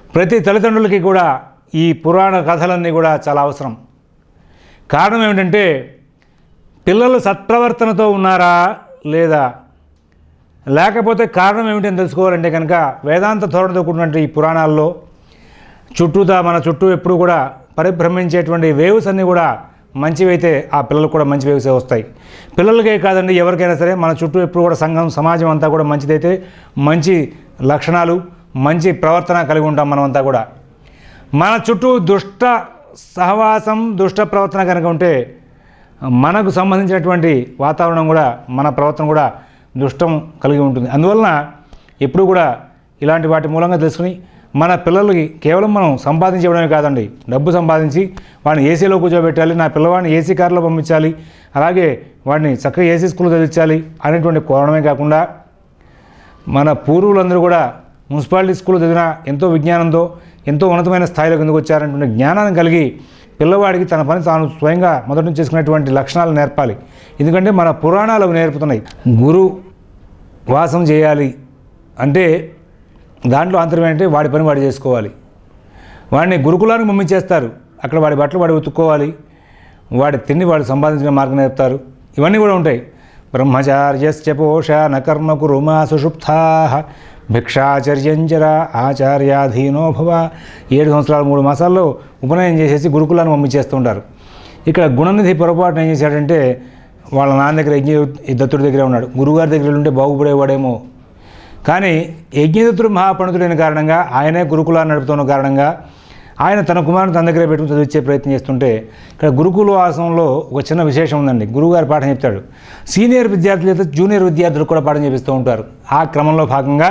Speaker 1: ప్రతి తల్లిదండ్రులకి కూడా ఈ పురాణ కథలన్నీ కూడా చాలా అవసరం కారణం ఏమిటంటే పిల్లలు సత్ప్రవర్తనతో ఉన్నారా లేదా లేకపోతే కారణం ఏమిటని తెలుసుకోవాలంటే కనుక వేదాంత ధోరణితో కూడినటువంటి ఈ పురాణాల్లో చుట్టూతా మన చుట్టూ ఎప్పుడు కూడా పరిభ్రమించేటువంటి వేవ్స్ అన్నీ కూడా మంచివైతే ఆ పిల్లలకు కూడా మంచి వేవ్సే వస్తాయి పిల్లలకే కాదండి ఎవరికైనా సరే మన చుట్టూ ఎప్పుడు కూడా సంఘం సమాజం అంతా కూడా మంచిదైతే మంచి లక్షణాలు మంచి ప్రవర్తన కలిగి ఉంటాం మనమంతా కూడా మన చుట్టూ దుష్ట సహవాసం దుష్ట ప్రవర్తన కనుక ఉంటే మనకు సంబంధించినటువంటి వాతావరణం కూడా మన ప్రవర్తన కూడా దుష్టం కలిగి ఉంటుంది అందువలన ఎప్పుడు కూడా ఇలాంటి వాటి మూలంగా తెలుసుకుని మన పిల్లలకి కేవలం మనం సంపాదించడమే కాదండి డబ్బు సంపాదించి వాడిని ఏసీలో కూర్చోబెట్టాలి నా పిల్లవాడిని ఏసీ కార్లో పంపించాలి అలాగే వాడిని చక్కగా ఏసీ స్కూల్లో చదివించాలి అనేటువంటి కోరడమే కాకుండా మన పూర్వులందరూ కూడా మున్సిపాలిటీ స్కూల్లో చదివిన ఎంతో విజ్ఞానంతో ఎంతో ఉన్నతమైన స్థాయిలో కిందకు వచ్చారనేటువంటి జ్ఞానాన్ని కలిగి పిల్లవాడికి తన పని తాను స్వయంగా మొదటి నుంచి చేసుకునేటువంటి లక్షణాలు నేర్పాలి ఎందుకంటే మన పురాణాలు అవి నేర్పుతున్నాయి గురు వాసం చేయాలి అంటే దాంట్లో అంతరం ఏంటంటే వాడి పని వాడు చేసుకోవాలి వాడిని గురుకులానికి పంపించేస్తారు అక్కడ వాడి బట్టలు వాడు ఉతుక్కోవాలి వాడి తిండి వాడు సంపాదించిన మార్గం నేర్పుతారు ఇవన్నీ కూడా ఉంటాయి బ్రహ్మచార్యస్య పోష నకర్మ కురుమా సుషుప్తా భిక్షాచర్యంచర ఆచార్యాధీనో భవ ఏడు సంవత్సరాలు మూడు మాసాల్లో ఉపనయనం చేసేసి గురుకులాన్ని పంపించేస్తూ ఉంటారు ఇక్కడ గుణనిధి పొరపాటున ఏం చేశాడంటే వాళ్ళ నాన్న దగ్గర యజ్ఞ దత్తుడి దగ్గరే ఉన్నాడు గురుగారి దగ్గర ఉంటే బాగుపడేవాడేమో కానీ యజ్ఞదత్తుడు మహాపండితుడైన కారణంగా ఆయనే గురుకులాన్ని నడుపుతున్న కారణంగా ఆయన తన కుమారుని తన దగ్గరే పెట్టుకుని చదివించే ప్రయత్నం చేస్తుంటే ఇక్కడ గురుకుల వాసంలో ఒక చిన్న విశేషం ఉందండి గురువుగారు పాఠం చెప్తాడు సీనియర్ విద్యార్థులు అయితే జూనియర్ విద్యార్థులకు కూడా పాఠం చేపిస్తూ ఉంటారు ఆ క్రమంలో భాగంగా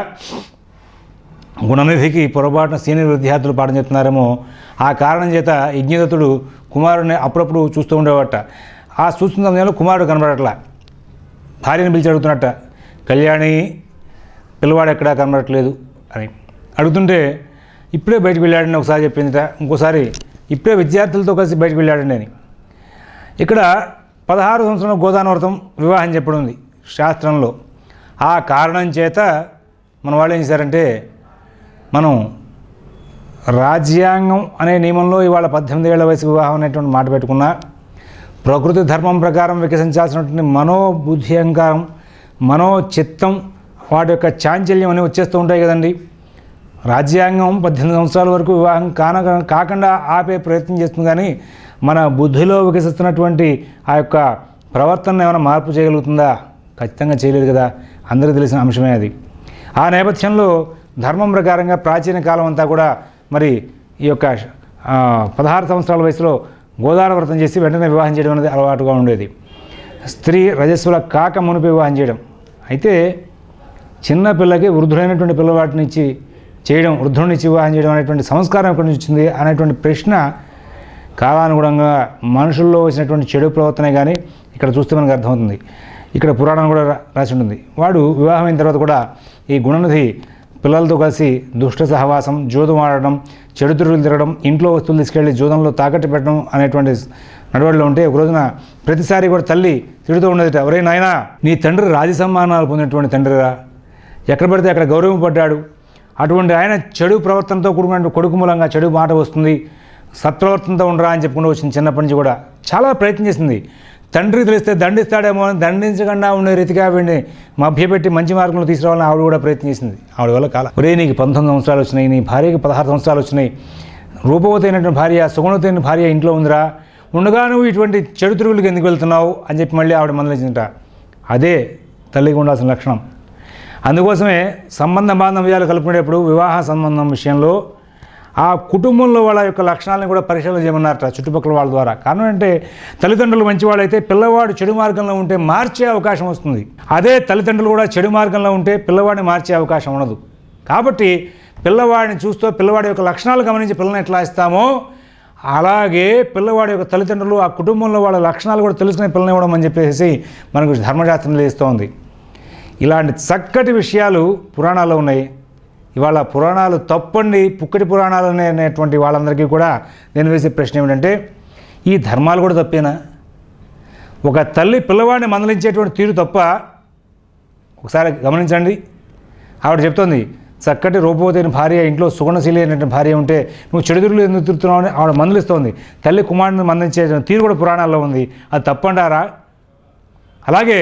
Speaker 1: గుణనిధికి పొరపాటున సీనియర్ విద్యార్థులు పాఠం చెప్తున్నారేమో ఆ కారణం చేత యజ్ఞదత్తుడు కుమారుడిని అప్పుడప్పుడు చూస్తూ ఉండేవాట ఆ చూస్తున్న సమయంలో కుమారుడు కనబడట్లా భార్యను పిలిచి అడుగుతున్నట్ట కళ్యాణి పిల్లవాడు ఎక్కడా కనబడట్లేదు అని అడుగుతుంటే ఇప్పుడే బయటికి వెళ్ళాడని ఒకసారి చెప్పిందిట ఇంకోసారి ఇప్పుడే విద్యార్థులతో కలిసి బయటికి వెళ్ళాడండి అని ఇక్కడ పదహారు సంవత్సరంలో గోదాన వ్రతం వివాహం చెప్పడం ఉంది శాస్త్రంలో ఆ కారణం చేత మన వాళ్ళు ఏం చేశారంటే మనం రాజ్యాంగం అనే నియమంలో ఇవాళ పద్దెనిమిది ఏళ్ల వయసు వివాహం అనేటువంటి మాట పెట్టుకున్నా ప్రకృతి ధర్మం ప్రకారం వికసించాల్సినటువంటి మనోబుద్ధి అహంకారం మనో చిత్తం వాటి యొక్క చాంచల్యం అనేవి వచ్చేస్తూ ఉంటాయి కదండి రాజ్యాంగం పద్దెనిమిది సంవత్సరాల వరకు వివాహం కాన కాకుండా ఆపే ప్రయత్నం చేస్తుంది కానీ మన బుద్ధిలో వికసిస్తున్నటువంటి ఆ యొక్క ప్రవర్తన ఏమైనా మార్పు చేయగలుగుతుందా ఖచ్చితంగా చేయలేదు కదా అందరికీ తెలిసిన అంశమే అది ఆ నేపథ్యంలో ధర్మం ప్రకారంగా ప్రాచీన కాలం అంతా కూడా మరి ఈ యొక్క ఆ, పదహారు సంవత్సరాల వయసులో గోదాన వ్రతం చేసి వెంటనే వివాహం చేయడం అనేది అలవాటుగా ఉండేది స్త్రీ రజస్సుల కాక మునిపి వివాహం చేయడం అయితే చిన్న పిల్లకి వృద్ధుడైనటువంటి పిల్లవాటిని ఇచ్చి చేయడం వృద్ధుడిని ఇచ్చి వివాహం చేయడం అనేటువంటి సంస్కారం ఎక్కడి నుంచి వచ్చింది అనేటువంటి ప్రశ్న కాలానుగుణంగా మనుషుల్లో వచ్చినటువంటి చెడు ప్రవర్తనే కానీ ఇక్కడ చూస్తే మనకు అర్థమవుతుంది ఇక్కడ పురాణం కూడా రా- రాసి ఉంటుంది వాడు వివాహం అయిన తర్వాత కూడా ఈ గుణనిధి పిల్లలతో కలిసి దుష్ట సహవాసం జూదం ఆడడం చెడు తిరుగులు తిరగడం ఇంట్లో వస్తువులు తీసుకెళ్లి జూదంలో తాకట్టు పెట్టడం అనేటువంటి నడవడిలో ఉంటే ఒక రోజున ప్రతిసారి కూడా తల్లి తిడుతూ ఉండేదిట ఎవరే నాయనా నీ తండ్రి రాజ సమ్మానాలు పొందినటువంటి తండ్రిరా ఎక్కడ పడితే అక్కడ గౌరవింపడ్డాడు అటువంటి ఆయన చెడు ప్రవర్తనతో కూడుకున్న కొడుకు మూలంగా చెడు మాట వస్తుంది సత్ప్రవర్తనతో ఉండరా అని చెప్పుకుంటూ వచ్చింది చిన్నప్పటి నుంచి కూడా చాలా ప్రయత్నం చేసింది తండ్రికి తెలిస్తే దండిస్తాడేమో అని దండించకుండా ఉండే రీతిగా వీడిని మభ్యపెట్టి మంచి మార్గంలో తీసుకురావాలని ఆవిడ కూడా ప్రయత్నం చేసింది ఆవిడ వల్ల కాల ఒరే నీకు పంతొమ్మిది సంవత్సరాలు వచ్చినాయి నీ భార్యకి పదహారు సంవత్సరాలు వచ్చినాయి రూపవతి అయినటువంటి భార్య సుగుణవతి అయిన భార్య ఇంట్లో ఉందిరా ఉండగా నువ్వు ఇటువంటి చెడు తిరుగులకు ఎందుకు వెళ్తున్నావు అని చెప్పి మళ్ళీ ఆవిడ మందలించింట అదే తల్లికి ఉండాల్సిన లక్షణం అందుకోసమే సంబంధ బాంధవ్యాలు కలుపుకునేటప్పుడు వివాహ సంబంధం విషయంలో ఆ కుటుంబంలో వాళ్ళ యొక్క లక్షణాలను కూడా పరిశీలన చేయమన్నారట చుట్టుపక్కల వాళ్ళ ద్వారా కారణం అంటే తల్లిదండ్రులు మంచివాళ్ళైతే పిల్లవాడు చెడు మార్గంలో ఉంటే మార్చే అవకాశం వస్తుంది అదే తల్లిదండ్రులు కూడా చెడు మార్గంలో ఉంటే పిల్లవాడిని మార్చే అవకాశం ఉండదు కాబట్టి పిల్లవాడిని చూస్తూ పిల్లవాడి యొక్క లక్షణాలు గమనించి పిల్లని ఎట్లా ఇస్తామో అలాగే పిల్లవాడి యొక్క తల్లిదండ్రులు ఆ కుటుంబంలో వాళ్ళ లక్షణాలు కూడా తెలుసుకునే పిల్లని ఇవ్వడం అని చెప్పేసి మనకు ధర్మశాస్త్రం తెలియస్తోంది ఇలాంటి చక్కటి విషయాలు పురాణాల్లో ఉన్నాయి ఇవాళ పురాణాలు తప్పండి పుక్కటి పురాణాలు అనే- అనేటువంటి వాళ్ళందరికీ కూడా నేను వేసే ప్రశ్న ఏమిటంటే ఈ ధర్మాలు కూడా తప్పేనా ఒక తల్లి పిల్లవాడిని మందలించేటువంటి తీరు తప్ప ఒకసారి గమనించండి ఆవిడ చెప్తోంది చక్కటి రూపవతైన భార్య ఇంట్లో సుగుణశీలి అయినటువంటి భార్య ఉంటే నువ్వు చెడుదురులు ఎందుకు తిరుగుతున్నావు అని ఆవిడ మందులిస్తోంది తల్లి కుమారుని మందించే తీరు కూడా పురాణాల్లో ఉంది అది తప్పంటారా అలాగే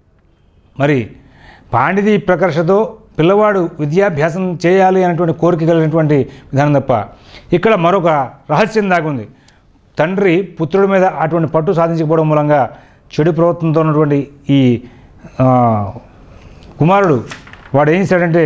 Speaker 1: మరి పాండితి ప్రకర్షతో పిల్లవాడు విద్యాభ్యాసం చేయాలి అనేటువంటి కోరిక కలిగినటువంటి విధానం తప్ప ఇక్కడ మరొక రహస్యం దాగుంది తండ్రి పుత్రుడి మీద అటువంటి పట్టు సాధించకపోవడం మూలంగా చెడు ప్రవర్తనతో ఉన్నటువంటి ఈ ఆ, కుమారుడు వాడు ఏం చేశాడంటే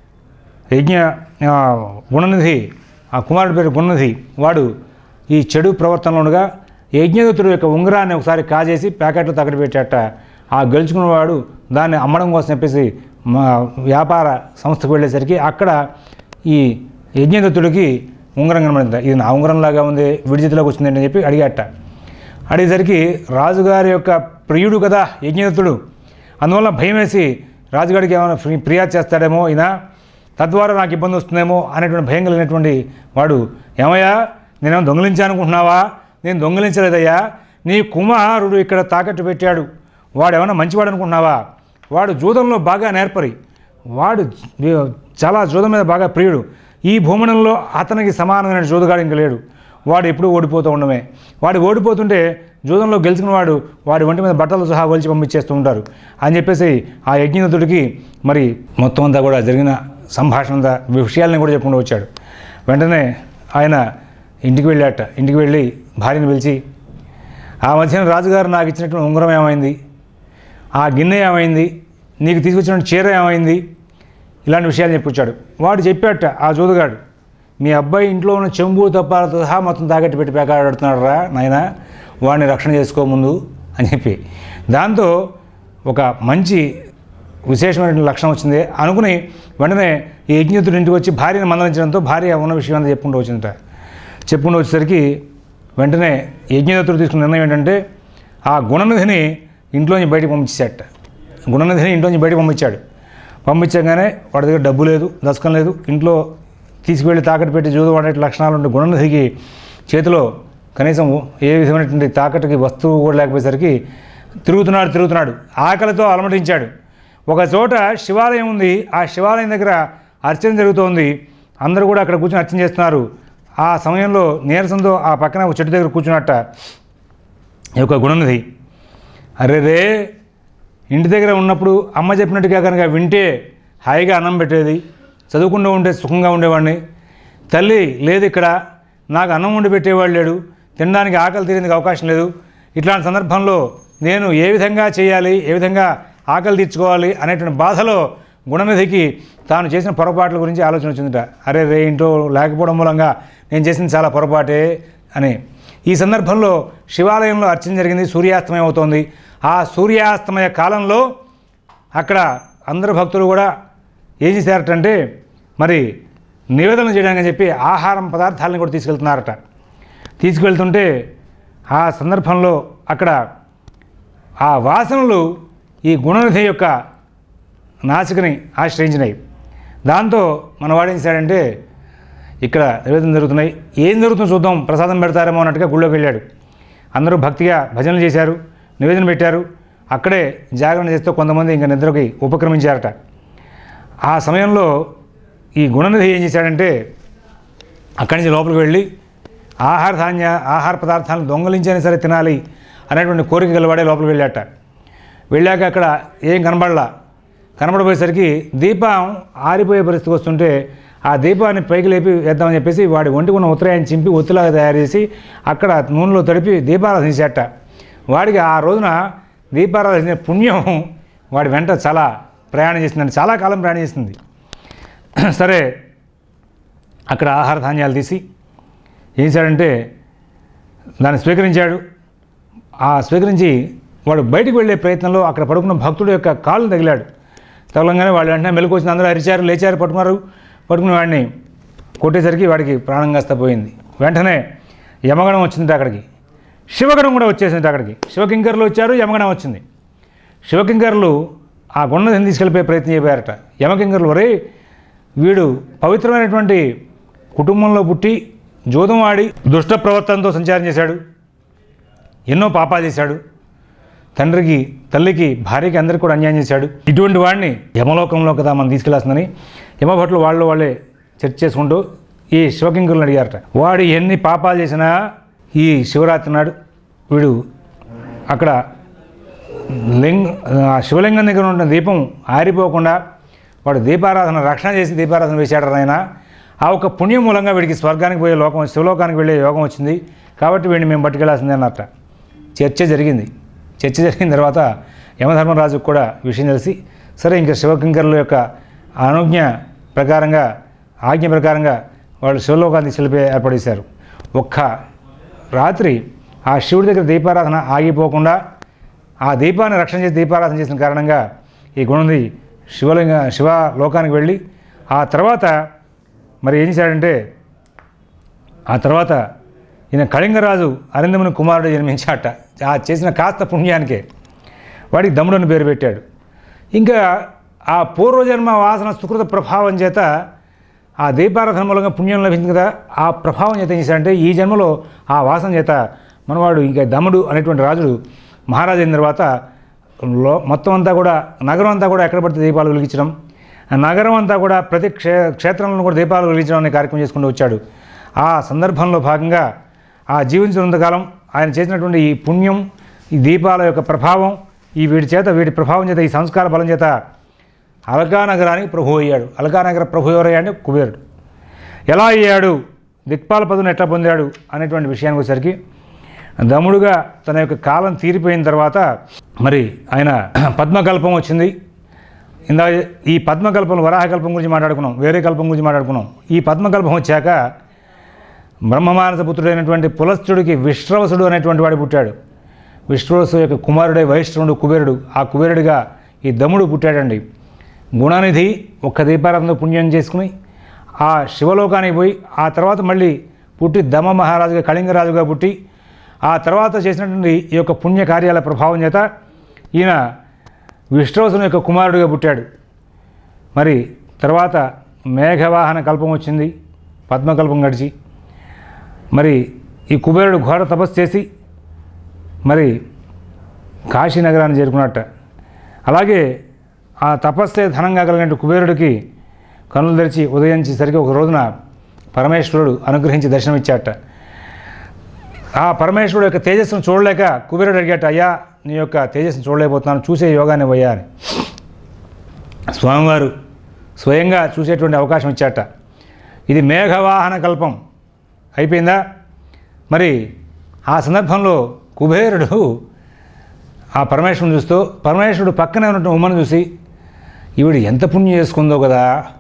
Speaker 1: యజ్ఞ ఆ, గుణనిధి ఆ కుమారుడి పేరు గుణనిధి వాడు ఈ చెడు ప్రవర్తనలో ఉండగా యజ్ఞదత్తుడు యొక్క ఉంగరాన్ని ఒకసారి కాజేసి ప్యాకెట్లో తగటి పెట్టాట ఆ గెలుచుకున్నవాడు దాన్ని అమ్మడం కోసం చెప్పేసి మా వ్యాపార సంస్థకు వెళ్ళేసరికి అక్కడ ఈ యజ్ఞదత్తుడికి ఉంగరం కనబడింది ఇది నా ఉంగరంలాగా ఉంది విడి చేతిలోకి వచ్చింది అని చెప్పి అడిగాట అడిగేసరికి రాజుగారి యొక్క ప్రియుడు కదా యజ్ఞదత్తుడు అందువల్ల భయం వేసి రాజుగారికి ఏమైనా ఫి- ఫిర్యాదు చేస్తాడేమో ఈయన తద్వారా నాకు ఇబ్బంది వస్తుందేమో అనేటువంటి భయం కలిగినటువంటి వాడు ఏమయ్యా నేనేమో దొంగిలించానుకుంటున్నావా నేను దొంగిలించలేదయ్యా నీ కుమారుడు ఇక్కడ తాకట్టు పెట్టాడు వాడు ఏమైనా మంచివాడు అనుకుంటున్నావా వాడు జూదంలో బాగా నేర్పరి వాడు జీ- చాలా జూదం మీద బాగా ప్రియుడు ఈ భూమణంలో అతనికి సమానమైన జోదుగాడు ఇంక లేడు వాడు ఎప్పుడూ ఓడిపోతూ ఉండమే వాడు ఓడిపోతుంటే జూదంలో గెలుచుకున్నవాడు వాడి ఒంటి మీద బట్టలు సహా ఒలిచి పంపించేస్తూ ఉంటారు అని చెప్పేసి ఆ యజ్ఞనతుడికి మరి మొత్తం అంతా కూడా జరిగిన సంభాషణ అంతా విషయాలని కూడా చెప్పుకుంటూ వచ్చాడు వెంటనే ఆయన ఇంటికి వెళ్ళాట ఇంటికి వెళ్ళి భార్యను పిలిచి ఆ మధ్యన రాజుగారు నాకు ఇచ్చినటువంటి ఉంగరం ఏమైంది ఆ గిన్నె ఏమైంది నీకు తీసుకొచ్చిన చీర ఏమైంది ఇలాంటి విషయాలు చెప్పుకొచ్చాడు వాడు చెప్పాట ఆ జోదుగాడు మీ అబ్బాయి ఇంట్లో ఉన్న చెంబు తప్పాలతో సహా మొత్తం తాగట్టి పెట్టి పేకాడుతున్నాడు రా నాయన వాడిని రక్షణ చేసుకో ముందు అని చెప్పి దాంతో ఒక మంచి విశేషమైన లక్షణం వచ్చింది అనుకుని వెంటనే ఈ యజ్ఞతుడు ఇంటికి వచ్చి భార్యను మందలించడంతో భార్య ఉన్న విషయం అంతా చెప్పుకుంటూ వచ్చిందట చెప్పుకుంటూ వచ్చేసరికి వెంటనే యజ్ఞదత్తుడు తీసుకున్న నిర్ణయం ఏంటంటే ఆ గుణనిధిని ఇంట్లోంచి బయటికి పంపించాట గుణనిధిని ఇంట్లోంచి బయటికి పంపించాడు పంపించగానే వాడి దగ్గర డబ్బు లేదు దశకం లేదు ఇంట్లో తీసుకువెళ్ళి తాకట్టు పెట్టి జూదు వాడే లక్షణాలు ఉండే గుణనిధికి చేతిలో కనీసం ఏ విధమైనటువంటి తాకట్టుకి వస్తువు కూడా లేకపోయేసరికి తిరుగుతున్నాడు తిరుగుతున్నాడు ఆకలితో అలమటించాడు ఒక చోట శివాలయం ఉంది ఆ శివాలయం దగ్గర అర్చన జరుగుతోంది అందరూ కూడా అక్కడ కూర్చొని అర్చన చేస్తున్నారు ఆ సమయంలో నీరసంతో ఆ పక్కన ఒక చెట్టు దగ్గర కూర్చున్నట్ట ఈ యొక్క గుణనిధి అరే రే ఇంటి దగ్గర ఉన్నప్పుడు అమ్మ చెప్పినట్టుగా కనుక వింటే హాయిగా అన్నం పెట్టేది చదువుకుంటూ ఉంటే సుఖంగా ఉండేవాడిని తల్లి లేదు ఇక్కడ నాకు అన్నం వండి పెట్టేవాడు లేడు తినడానికి ఆకలి తీరేందుకు అవకాశం లేదు ఇట్లాంటి సందర్భంలో నేను ఏ విధంగా చేయాలి ఏ విధంగా ఆకలి తీర్చుకోవాలి అనేటువంటి బాధలో గుణనిధికి తాను చేసిన పొరపాట్ల గురించి ఆలోచన వచ్చిందట అరే రే ఇంట్లో లేకపోవడం మూలంగా నేను చేసిన చాలా పొరపాటే అని ఈ సందర్భంలో శివాలయంలో అర్చన జరిగింది సూర్యాస్తమయం అవుతోంది ఆ సూర్యాస్తమయ కాలంలో అక్కడ అందరు భక్తులు కూడా ఏం చేశారటంటే మరి నివేదన చేయడానికి చెప్పి ఆహారం పదార్థాలను కూడా తీసుకెళ్తున్నారట తీసుకెళ్తుంటే ఆ సందర్భంలో అక్కడ ఆ వాసనలు ఈ గుణనిధి యొక్క నాసికని ఆశ్రయించినాయి దాంతో మన వాడు ఏం చేశాడంటే ఇక్కడ నివేదన జరుగుతున్నాయి ఏం జరుగుతుందో చూద్దాం ప్రసాదం పెడతారేమో అన్నట్టుగా గుళ్ళోకి వెళ్ళాడు అందరూ భక్తిగా భజనలు చేశారు నివేదన పెట్టారు అక్కడే జాగరణ చేస్తూ కొంతమంది ఇంకా నిద్రకి ఉపక్రమించారట ఆ సమయంలో ఈ గుణనిధి ఏం చేశాడంటే అక్కడి నుంచి లోపలికి వెళ్ళి ఆహార ధాన్య ఆహార పదార్థాలను దొంగలించైనా సరే తినాలి అనేటువంటి కోరిక గలవాడే లోపలికి వెళ్ళాట వెళ్ళాక అక్కడ ఏం కనబడలా కనబడిపోయేసరికి దీపం ఆరిపోయే పరిస్థితి వస్తుంటే ఆ దీపాన్ని పైకి లేపి వేద్దామని చెప్పేసి వాడి ఒంటికి ఉన్న ఉత్తరాయన్ని చింపి ఒత్తిలాగా తయారు చేసి అక్కడ నూనెలో తడిపి దీపారాధన చేసేట వాడికి ఆ రోజున దీపారాధన చేసిన పుణ్యం వాడి వెంట చాలా ప్రయాణం చేసిందండి చాలా కాలం ప్రయాణం చేసింది సరే అక్కడ ఆహార ధాన్యాలు తీసి ఏం చేశాడంటే దాన్ని స్వీకరించాడు ఆ స్వీకరించి వాడు బయటికి వెళ్ళే ప్రయత్నంలో అక్కడ పడుకున్న భక్తుడు యొక్క కాళ్ళు తగిలాడు తగలంగానే వాళ్ళు వెంటనే మెలకు వచ్చిన అందరూ అరిచారు లేచారు పట్టుకున్నారు పట్టుకున్న వాడిని కొట్టేసరికి వాడికి ప్రాణం కాస్త పోయింది వెంటనే యమగణం వచ్చింది అక్కడికి శివగణం కూడా వచ్చేసింది అక్కడికి శివకింకర్లు వచ్చారు యమగణం వచ్చింది శివకింకర్లు ఆ గుండని తీసుకెళ్ళిపోయే ప్రయత్నం చేయబోయారట యమకింకర్లు వరే వీడు పవిత్రమైనటువంటి కుటుంబంలో పుట్టి జూదం ఆడి దుష్ట ప్రవర్తనతో సంచారం చేశాడు ఎన్నో పాపాలు చేశాడు తండ్రికి తల్లికి భార్యకి అందరికీ కూడా అన్యాయం చేశాడు ఇటువంటి వాడిని యమలోకంలో కదా మనం తీసుకెళ్లాల్సిందని యమభట్లు వాళ్ళు వాళ్ళే చర్చ చేసుకుంటూ ఈ శివకింకులను అడిగారట వాడు ఎన్ని పాపాలు చేసినా ఈ శివరాత్రి నాడు వీడు అక్కడ లింగ ఆ శివలింగం దగ్గర ఉన్న దీపం ఆరిపోకుండా వాడు దీపారాధన రక్షణ చేసి దీపారాధన వేశాడు ఆయన ఆ ఒక పుణ్యం మూలంగా వీడికి స్వర్గానికి పోయే లోకం శివలోకానికి వెళ్ళే యోగం వచ్చింది కాబట్టి వీడిని మేము పట్టుకెళ్లాల్సిందే అన్నట్ట చర్చ జరిగింది చర్చ జరిగిన తర్వాత యమధర్మరాజుకు కూడా విషయం తెలిసి సరే ఇంకా శివకింకరుల యొక్క అనుజ్ఞ ప్రకారంగా ఆజ్ఞ ప్రకారంగా వాళ్ళు శివలోకాన్ని తీసుకెళ్ళిపోయి ఏర్పాటు చేశారు ఒక్క రాత్రి ఆ శివుడి దగ్గర దీపారాధన ఆగిపోకుండా ఆ దీపాన్ని రక్షణ చేసి దీపారాధన చేసిన కారణంగా ఈ గుణంది శివలింగ శివ లోకానికి వెళ్ళి ఆ తర్వాత మరి ఏం చేశాడంటే ఆ తర్వాత ఈయన కళింగరాజు అరిందముని కుమారుడు జన్మించాట ఆ చేసిన కాస్త పుణ్యానికే వాడికి దమ్ముడని పేరు పెట్టాడు ఇంకా ఆ పూర్వజన్మ వాసన సుకృత ప్రభావం చేత ఆ దీపారాధన మూలంగా పుణ్యం లభించింది కదా ఆ ప్రభావం చేత ఏం చేశాడంటే ఈ జన్మలో ఆ వాసన చేత మనవాడు ఇంకా దమ్ముడు అనేటువంటి రాజుడు మహారాజు అయిన తర్వాత లో మొత్తం అంతా కూడా నగరం అంతా కూడా ఎక్కడ పడితే దీపాలు వెలిగించడం ఆ నగరం అంతా కూడా ప్రతి క్షే క్షేత్రంలో కూడా దీపాలు వెలిగించడం అనే కార్యక్రమం చేసుకుంటూ వచ్చాడు ఆ సందర్భంలో భాగంగా ఆ జీవించినంతకాలం ఆయన చేసినటువంటి ఈ పుణ్యం ఈ దీపాల యొక్క ప్రభావం ఈ వీడి చేత వీడి ప్రభావం చేత ఈ సంస్కార బలం చేత అలకానగరానికి ప్రభు అయ్యాడు అలకానగర ప్రభు ఎవరయ్యాడు కుబేరుడు ఎలా అయ్యాడు దిక్పాల పదవిని ఎట్లా పొందాడు అనేటువంటి విషయానికి వచ్చేసరికి దముడుగా తన యొక్క కాలం తీరిపోయిన తర్వాత మరి ఆయన పద్మకల్పం వచ్చింది ఇందా ఈ పద్మకల్పం వరాహకల్పం గురించి మాట్లాడుకున్నాం వేరే కల్పం గురించి మాట్లాడుకున్నాం ఈ పద్మకల్పం వచ్చాక బ్రహ్మమానస పుత్రుడైనటువంటి పులస్తుడికి విశ్రవసుడు అనేటువంటి వాడు పుట్టాడు విశ్రవసు యొక్క కుమారుడే వైష్ణవుడు కుబేరుడు ఆ కుబేరుడిగా ఈ దమ్ముడు పుట్టాడండి గుణనిధి ఒక్క దీపారాధన పుణ్యం చేసుకుని ఆ శివలోకానికి పోయి ఆ తర్వాత మళ్ళీ పుట్టి దమ మహారాజుగా కళింగరాజుగా పుట్టి ఆ తర్వాత చేసినటువంటి ఈ యొక్క పుణ్య కార్యాల ప్రభావం చేత ఈయన విశ్రవసుని యొక్క కుమారుడిగా పుట్టాడు మరి తర్వాత మేఘవాహన కల్పం వచ్చింది పద్మకల్పం గడిచి మరి ఈ కుబేరుడు ఘోర తపస్సు చేసి మరి కాశీ నగరాన్ని చేరుకున్నట్ట అలాగే ఆ తపస్సే ధనంగా కలిగిన కుబేరుడికి కనులు తెరిచి ఉదయించేసరికి ఒక రోజున పరమేశ్వరుడు అనుగ్రహించి దర్శనమిచ్చాట ఆ పరమేశ్వరుడు యొక్క తేజస్సును చూడలేక కుబేరుడు అడిగాట అయ్యా నీ యొక్క తేజస్సును చూడలేకపోతున్నాను చూసే యోగాన్ని పోయా అని స్వామివారు స్వయంగా చూసేటువంటి అవకాశం ఇచ్చాట ఇది మేఘవాహన కల్పం అయిపోయిందా మరి ఆ సందర్భంలో కుబేరుడు ఆ పరమేశ్వరుని చూస్తూ పరమేశ్వరుడు పక్కనే ఉన్నటువంటి ఉమ్మను చూసి ఈవిడ ఎంత పుణ్యం చేసుకుందో కదా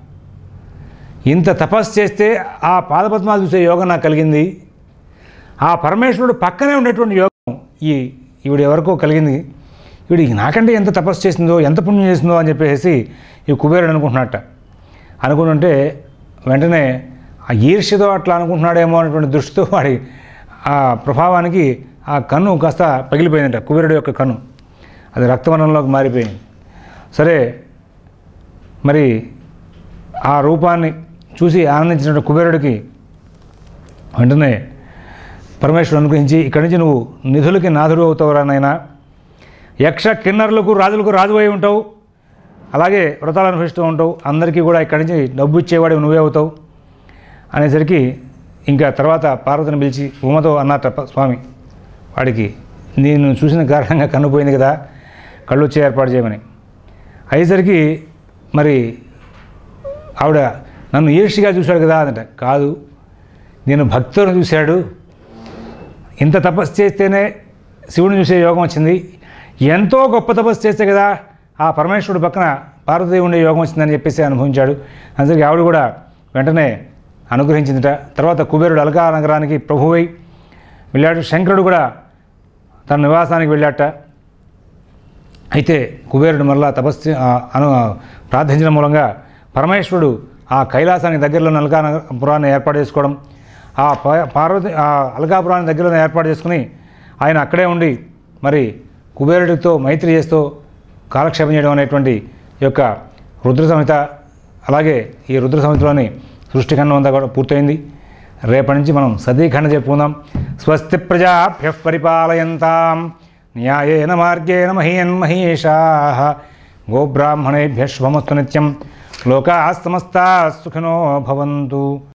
Speaker 1: ఇంత తపస్సు చేస్తే ఆ పాదపద్మాలు చూసే యోగం నాకు కలిగింది ఆ పరమేశ్వరుడు పక్కనే ఉండేటువంటి యోగం ఈ ఈవిడ ఎవరికో కలిగింది ఈవిడ నాకంటే ఎంత తపస్సు చేసిందో ఎంత పుణ్యం చేసిందో అని చెప్పేసి ఈ కుబేరుడు అనుకుంటున్నట్ట అనుకుంటుంటే వెంటనే ఆ ఈర్ష్యతో అట్లా అనుకుంటున్నాడేమో అనేటువంటి దృష్టితో వాడి ఆ ప్రభావానికి ఆ కన్ను కాస్త పగిలిపోయిందంట కుబేరుడు యొక్క కన్ను అది రక్తవర్ణంలోకి మారిపోయింది సరే మరి ఆ రూపాన్ని చూసి ఆనందించిన కుబేరుడికి వెంటనే పరమేశ్వరుడు అనుగ్రహించి ఇక్కడి నుంచి నువ్వు నిధులకి నాథుడు అవుతావురా నాయనా యక్ష కిన్నరులకు రాజులకు రాజు అయి ఉంటావు అలాగే వ్రతాలు అనుభవిస్తూ ఉంటావు అందరికీ కూడా ఇక్కడి నుంచి డబ్బు ఇచ్చేవాడు నువ్వే అవుతావు అనేసరికి ఇంకా తర్వాత పార్వతిని పిలిచి ఉమతో అన్నట్ట ప- స్వామి వాడికి నేను చూసిన కారణంగా కన్నుపోయింది కదా కళ్ళు వచ్చే ఏర్పాటు చేయమని అయ్యేసరికి మరి ఆవిడ నన్ను ఈర్ష్యగా చూశాడు కదా అన్నట కాదు నేను భక్తులను చూశాడు ఇంత తపస్సు చేస్తేనే శివుని చూసే యోగం వచ్చింది ఎంతో గొప్ప తపస్సు చేస్తే కదా ఆ పరమేశ్వరుడు పక్కన పార్వతీ ఉండే యోగం వచ్చిందని చెప్పేసి అనుభవించాడు అందుకే ఆవిడ కూడా వెంటనే అనుగ్రహించిందిట తర్వాత కుబేరుడు అలకా నగరానికి ప్రభువై వెళ్ళాడు శంకరుడు కూడా తన నివాసానికి వెళ్ళాట అయితే కుబేరుడు మరలా తపస్సు ఆ, అను ప్రార్థించడం మూలంగా పరమేశ్వరుడు ఆ కైలాసానికి దగ్గరలో అలకా పురాన్ని ఏర్పాటు చేసుకోవడం ఆ ప- పార్వతి ఆ అలకాపురాన్ని దగ్గరలో ఏర్పాటు చేసుకుని ఆయన అక్కడే ఉండి మరి కుబేరుడితో మైత్రి చేస్తూ కాలక్షేపం చేయడం అనేటువంటి ఈ యొక్క రుద్ర సంహిత అలాగే ఈ రుద్ర సంహితలోని సృష్టిఖండం అంతా కూడా పూర్తయింది రేపటి నుంచి మనం సతీఖండ చెప్పుకుందాం స్వస్తి ప్రజాభ్య పరిపాలయంతాం న్యాయేన మార్గేణ మహీయన్ మహేషా గోబ్రాహ్మణేభ్య శుభమస్తు నిత్యం లోకా సమస్తా సుఖినో భవంతు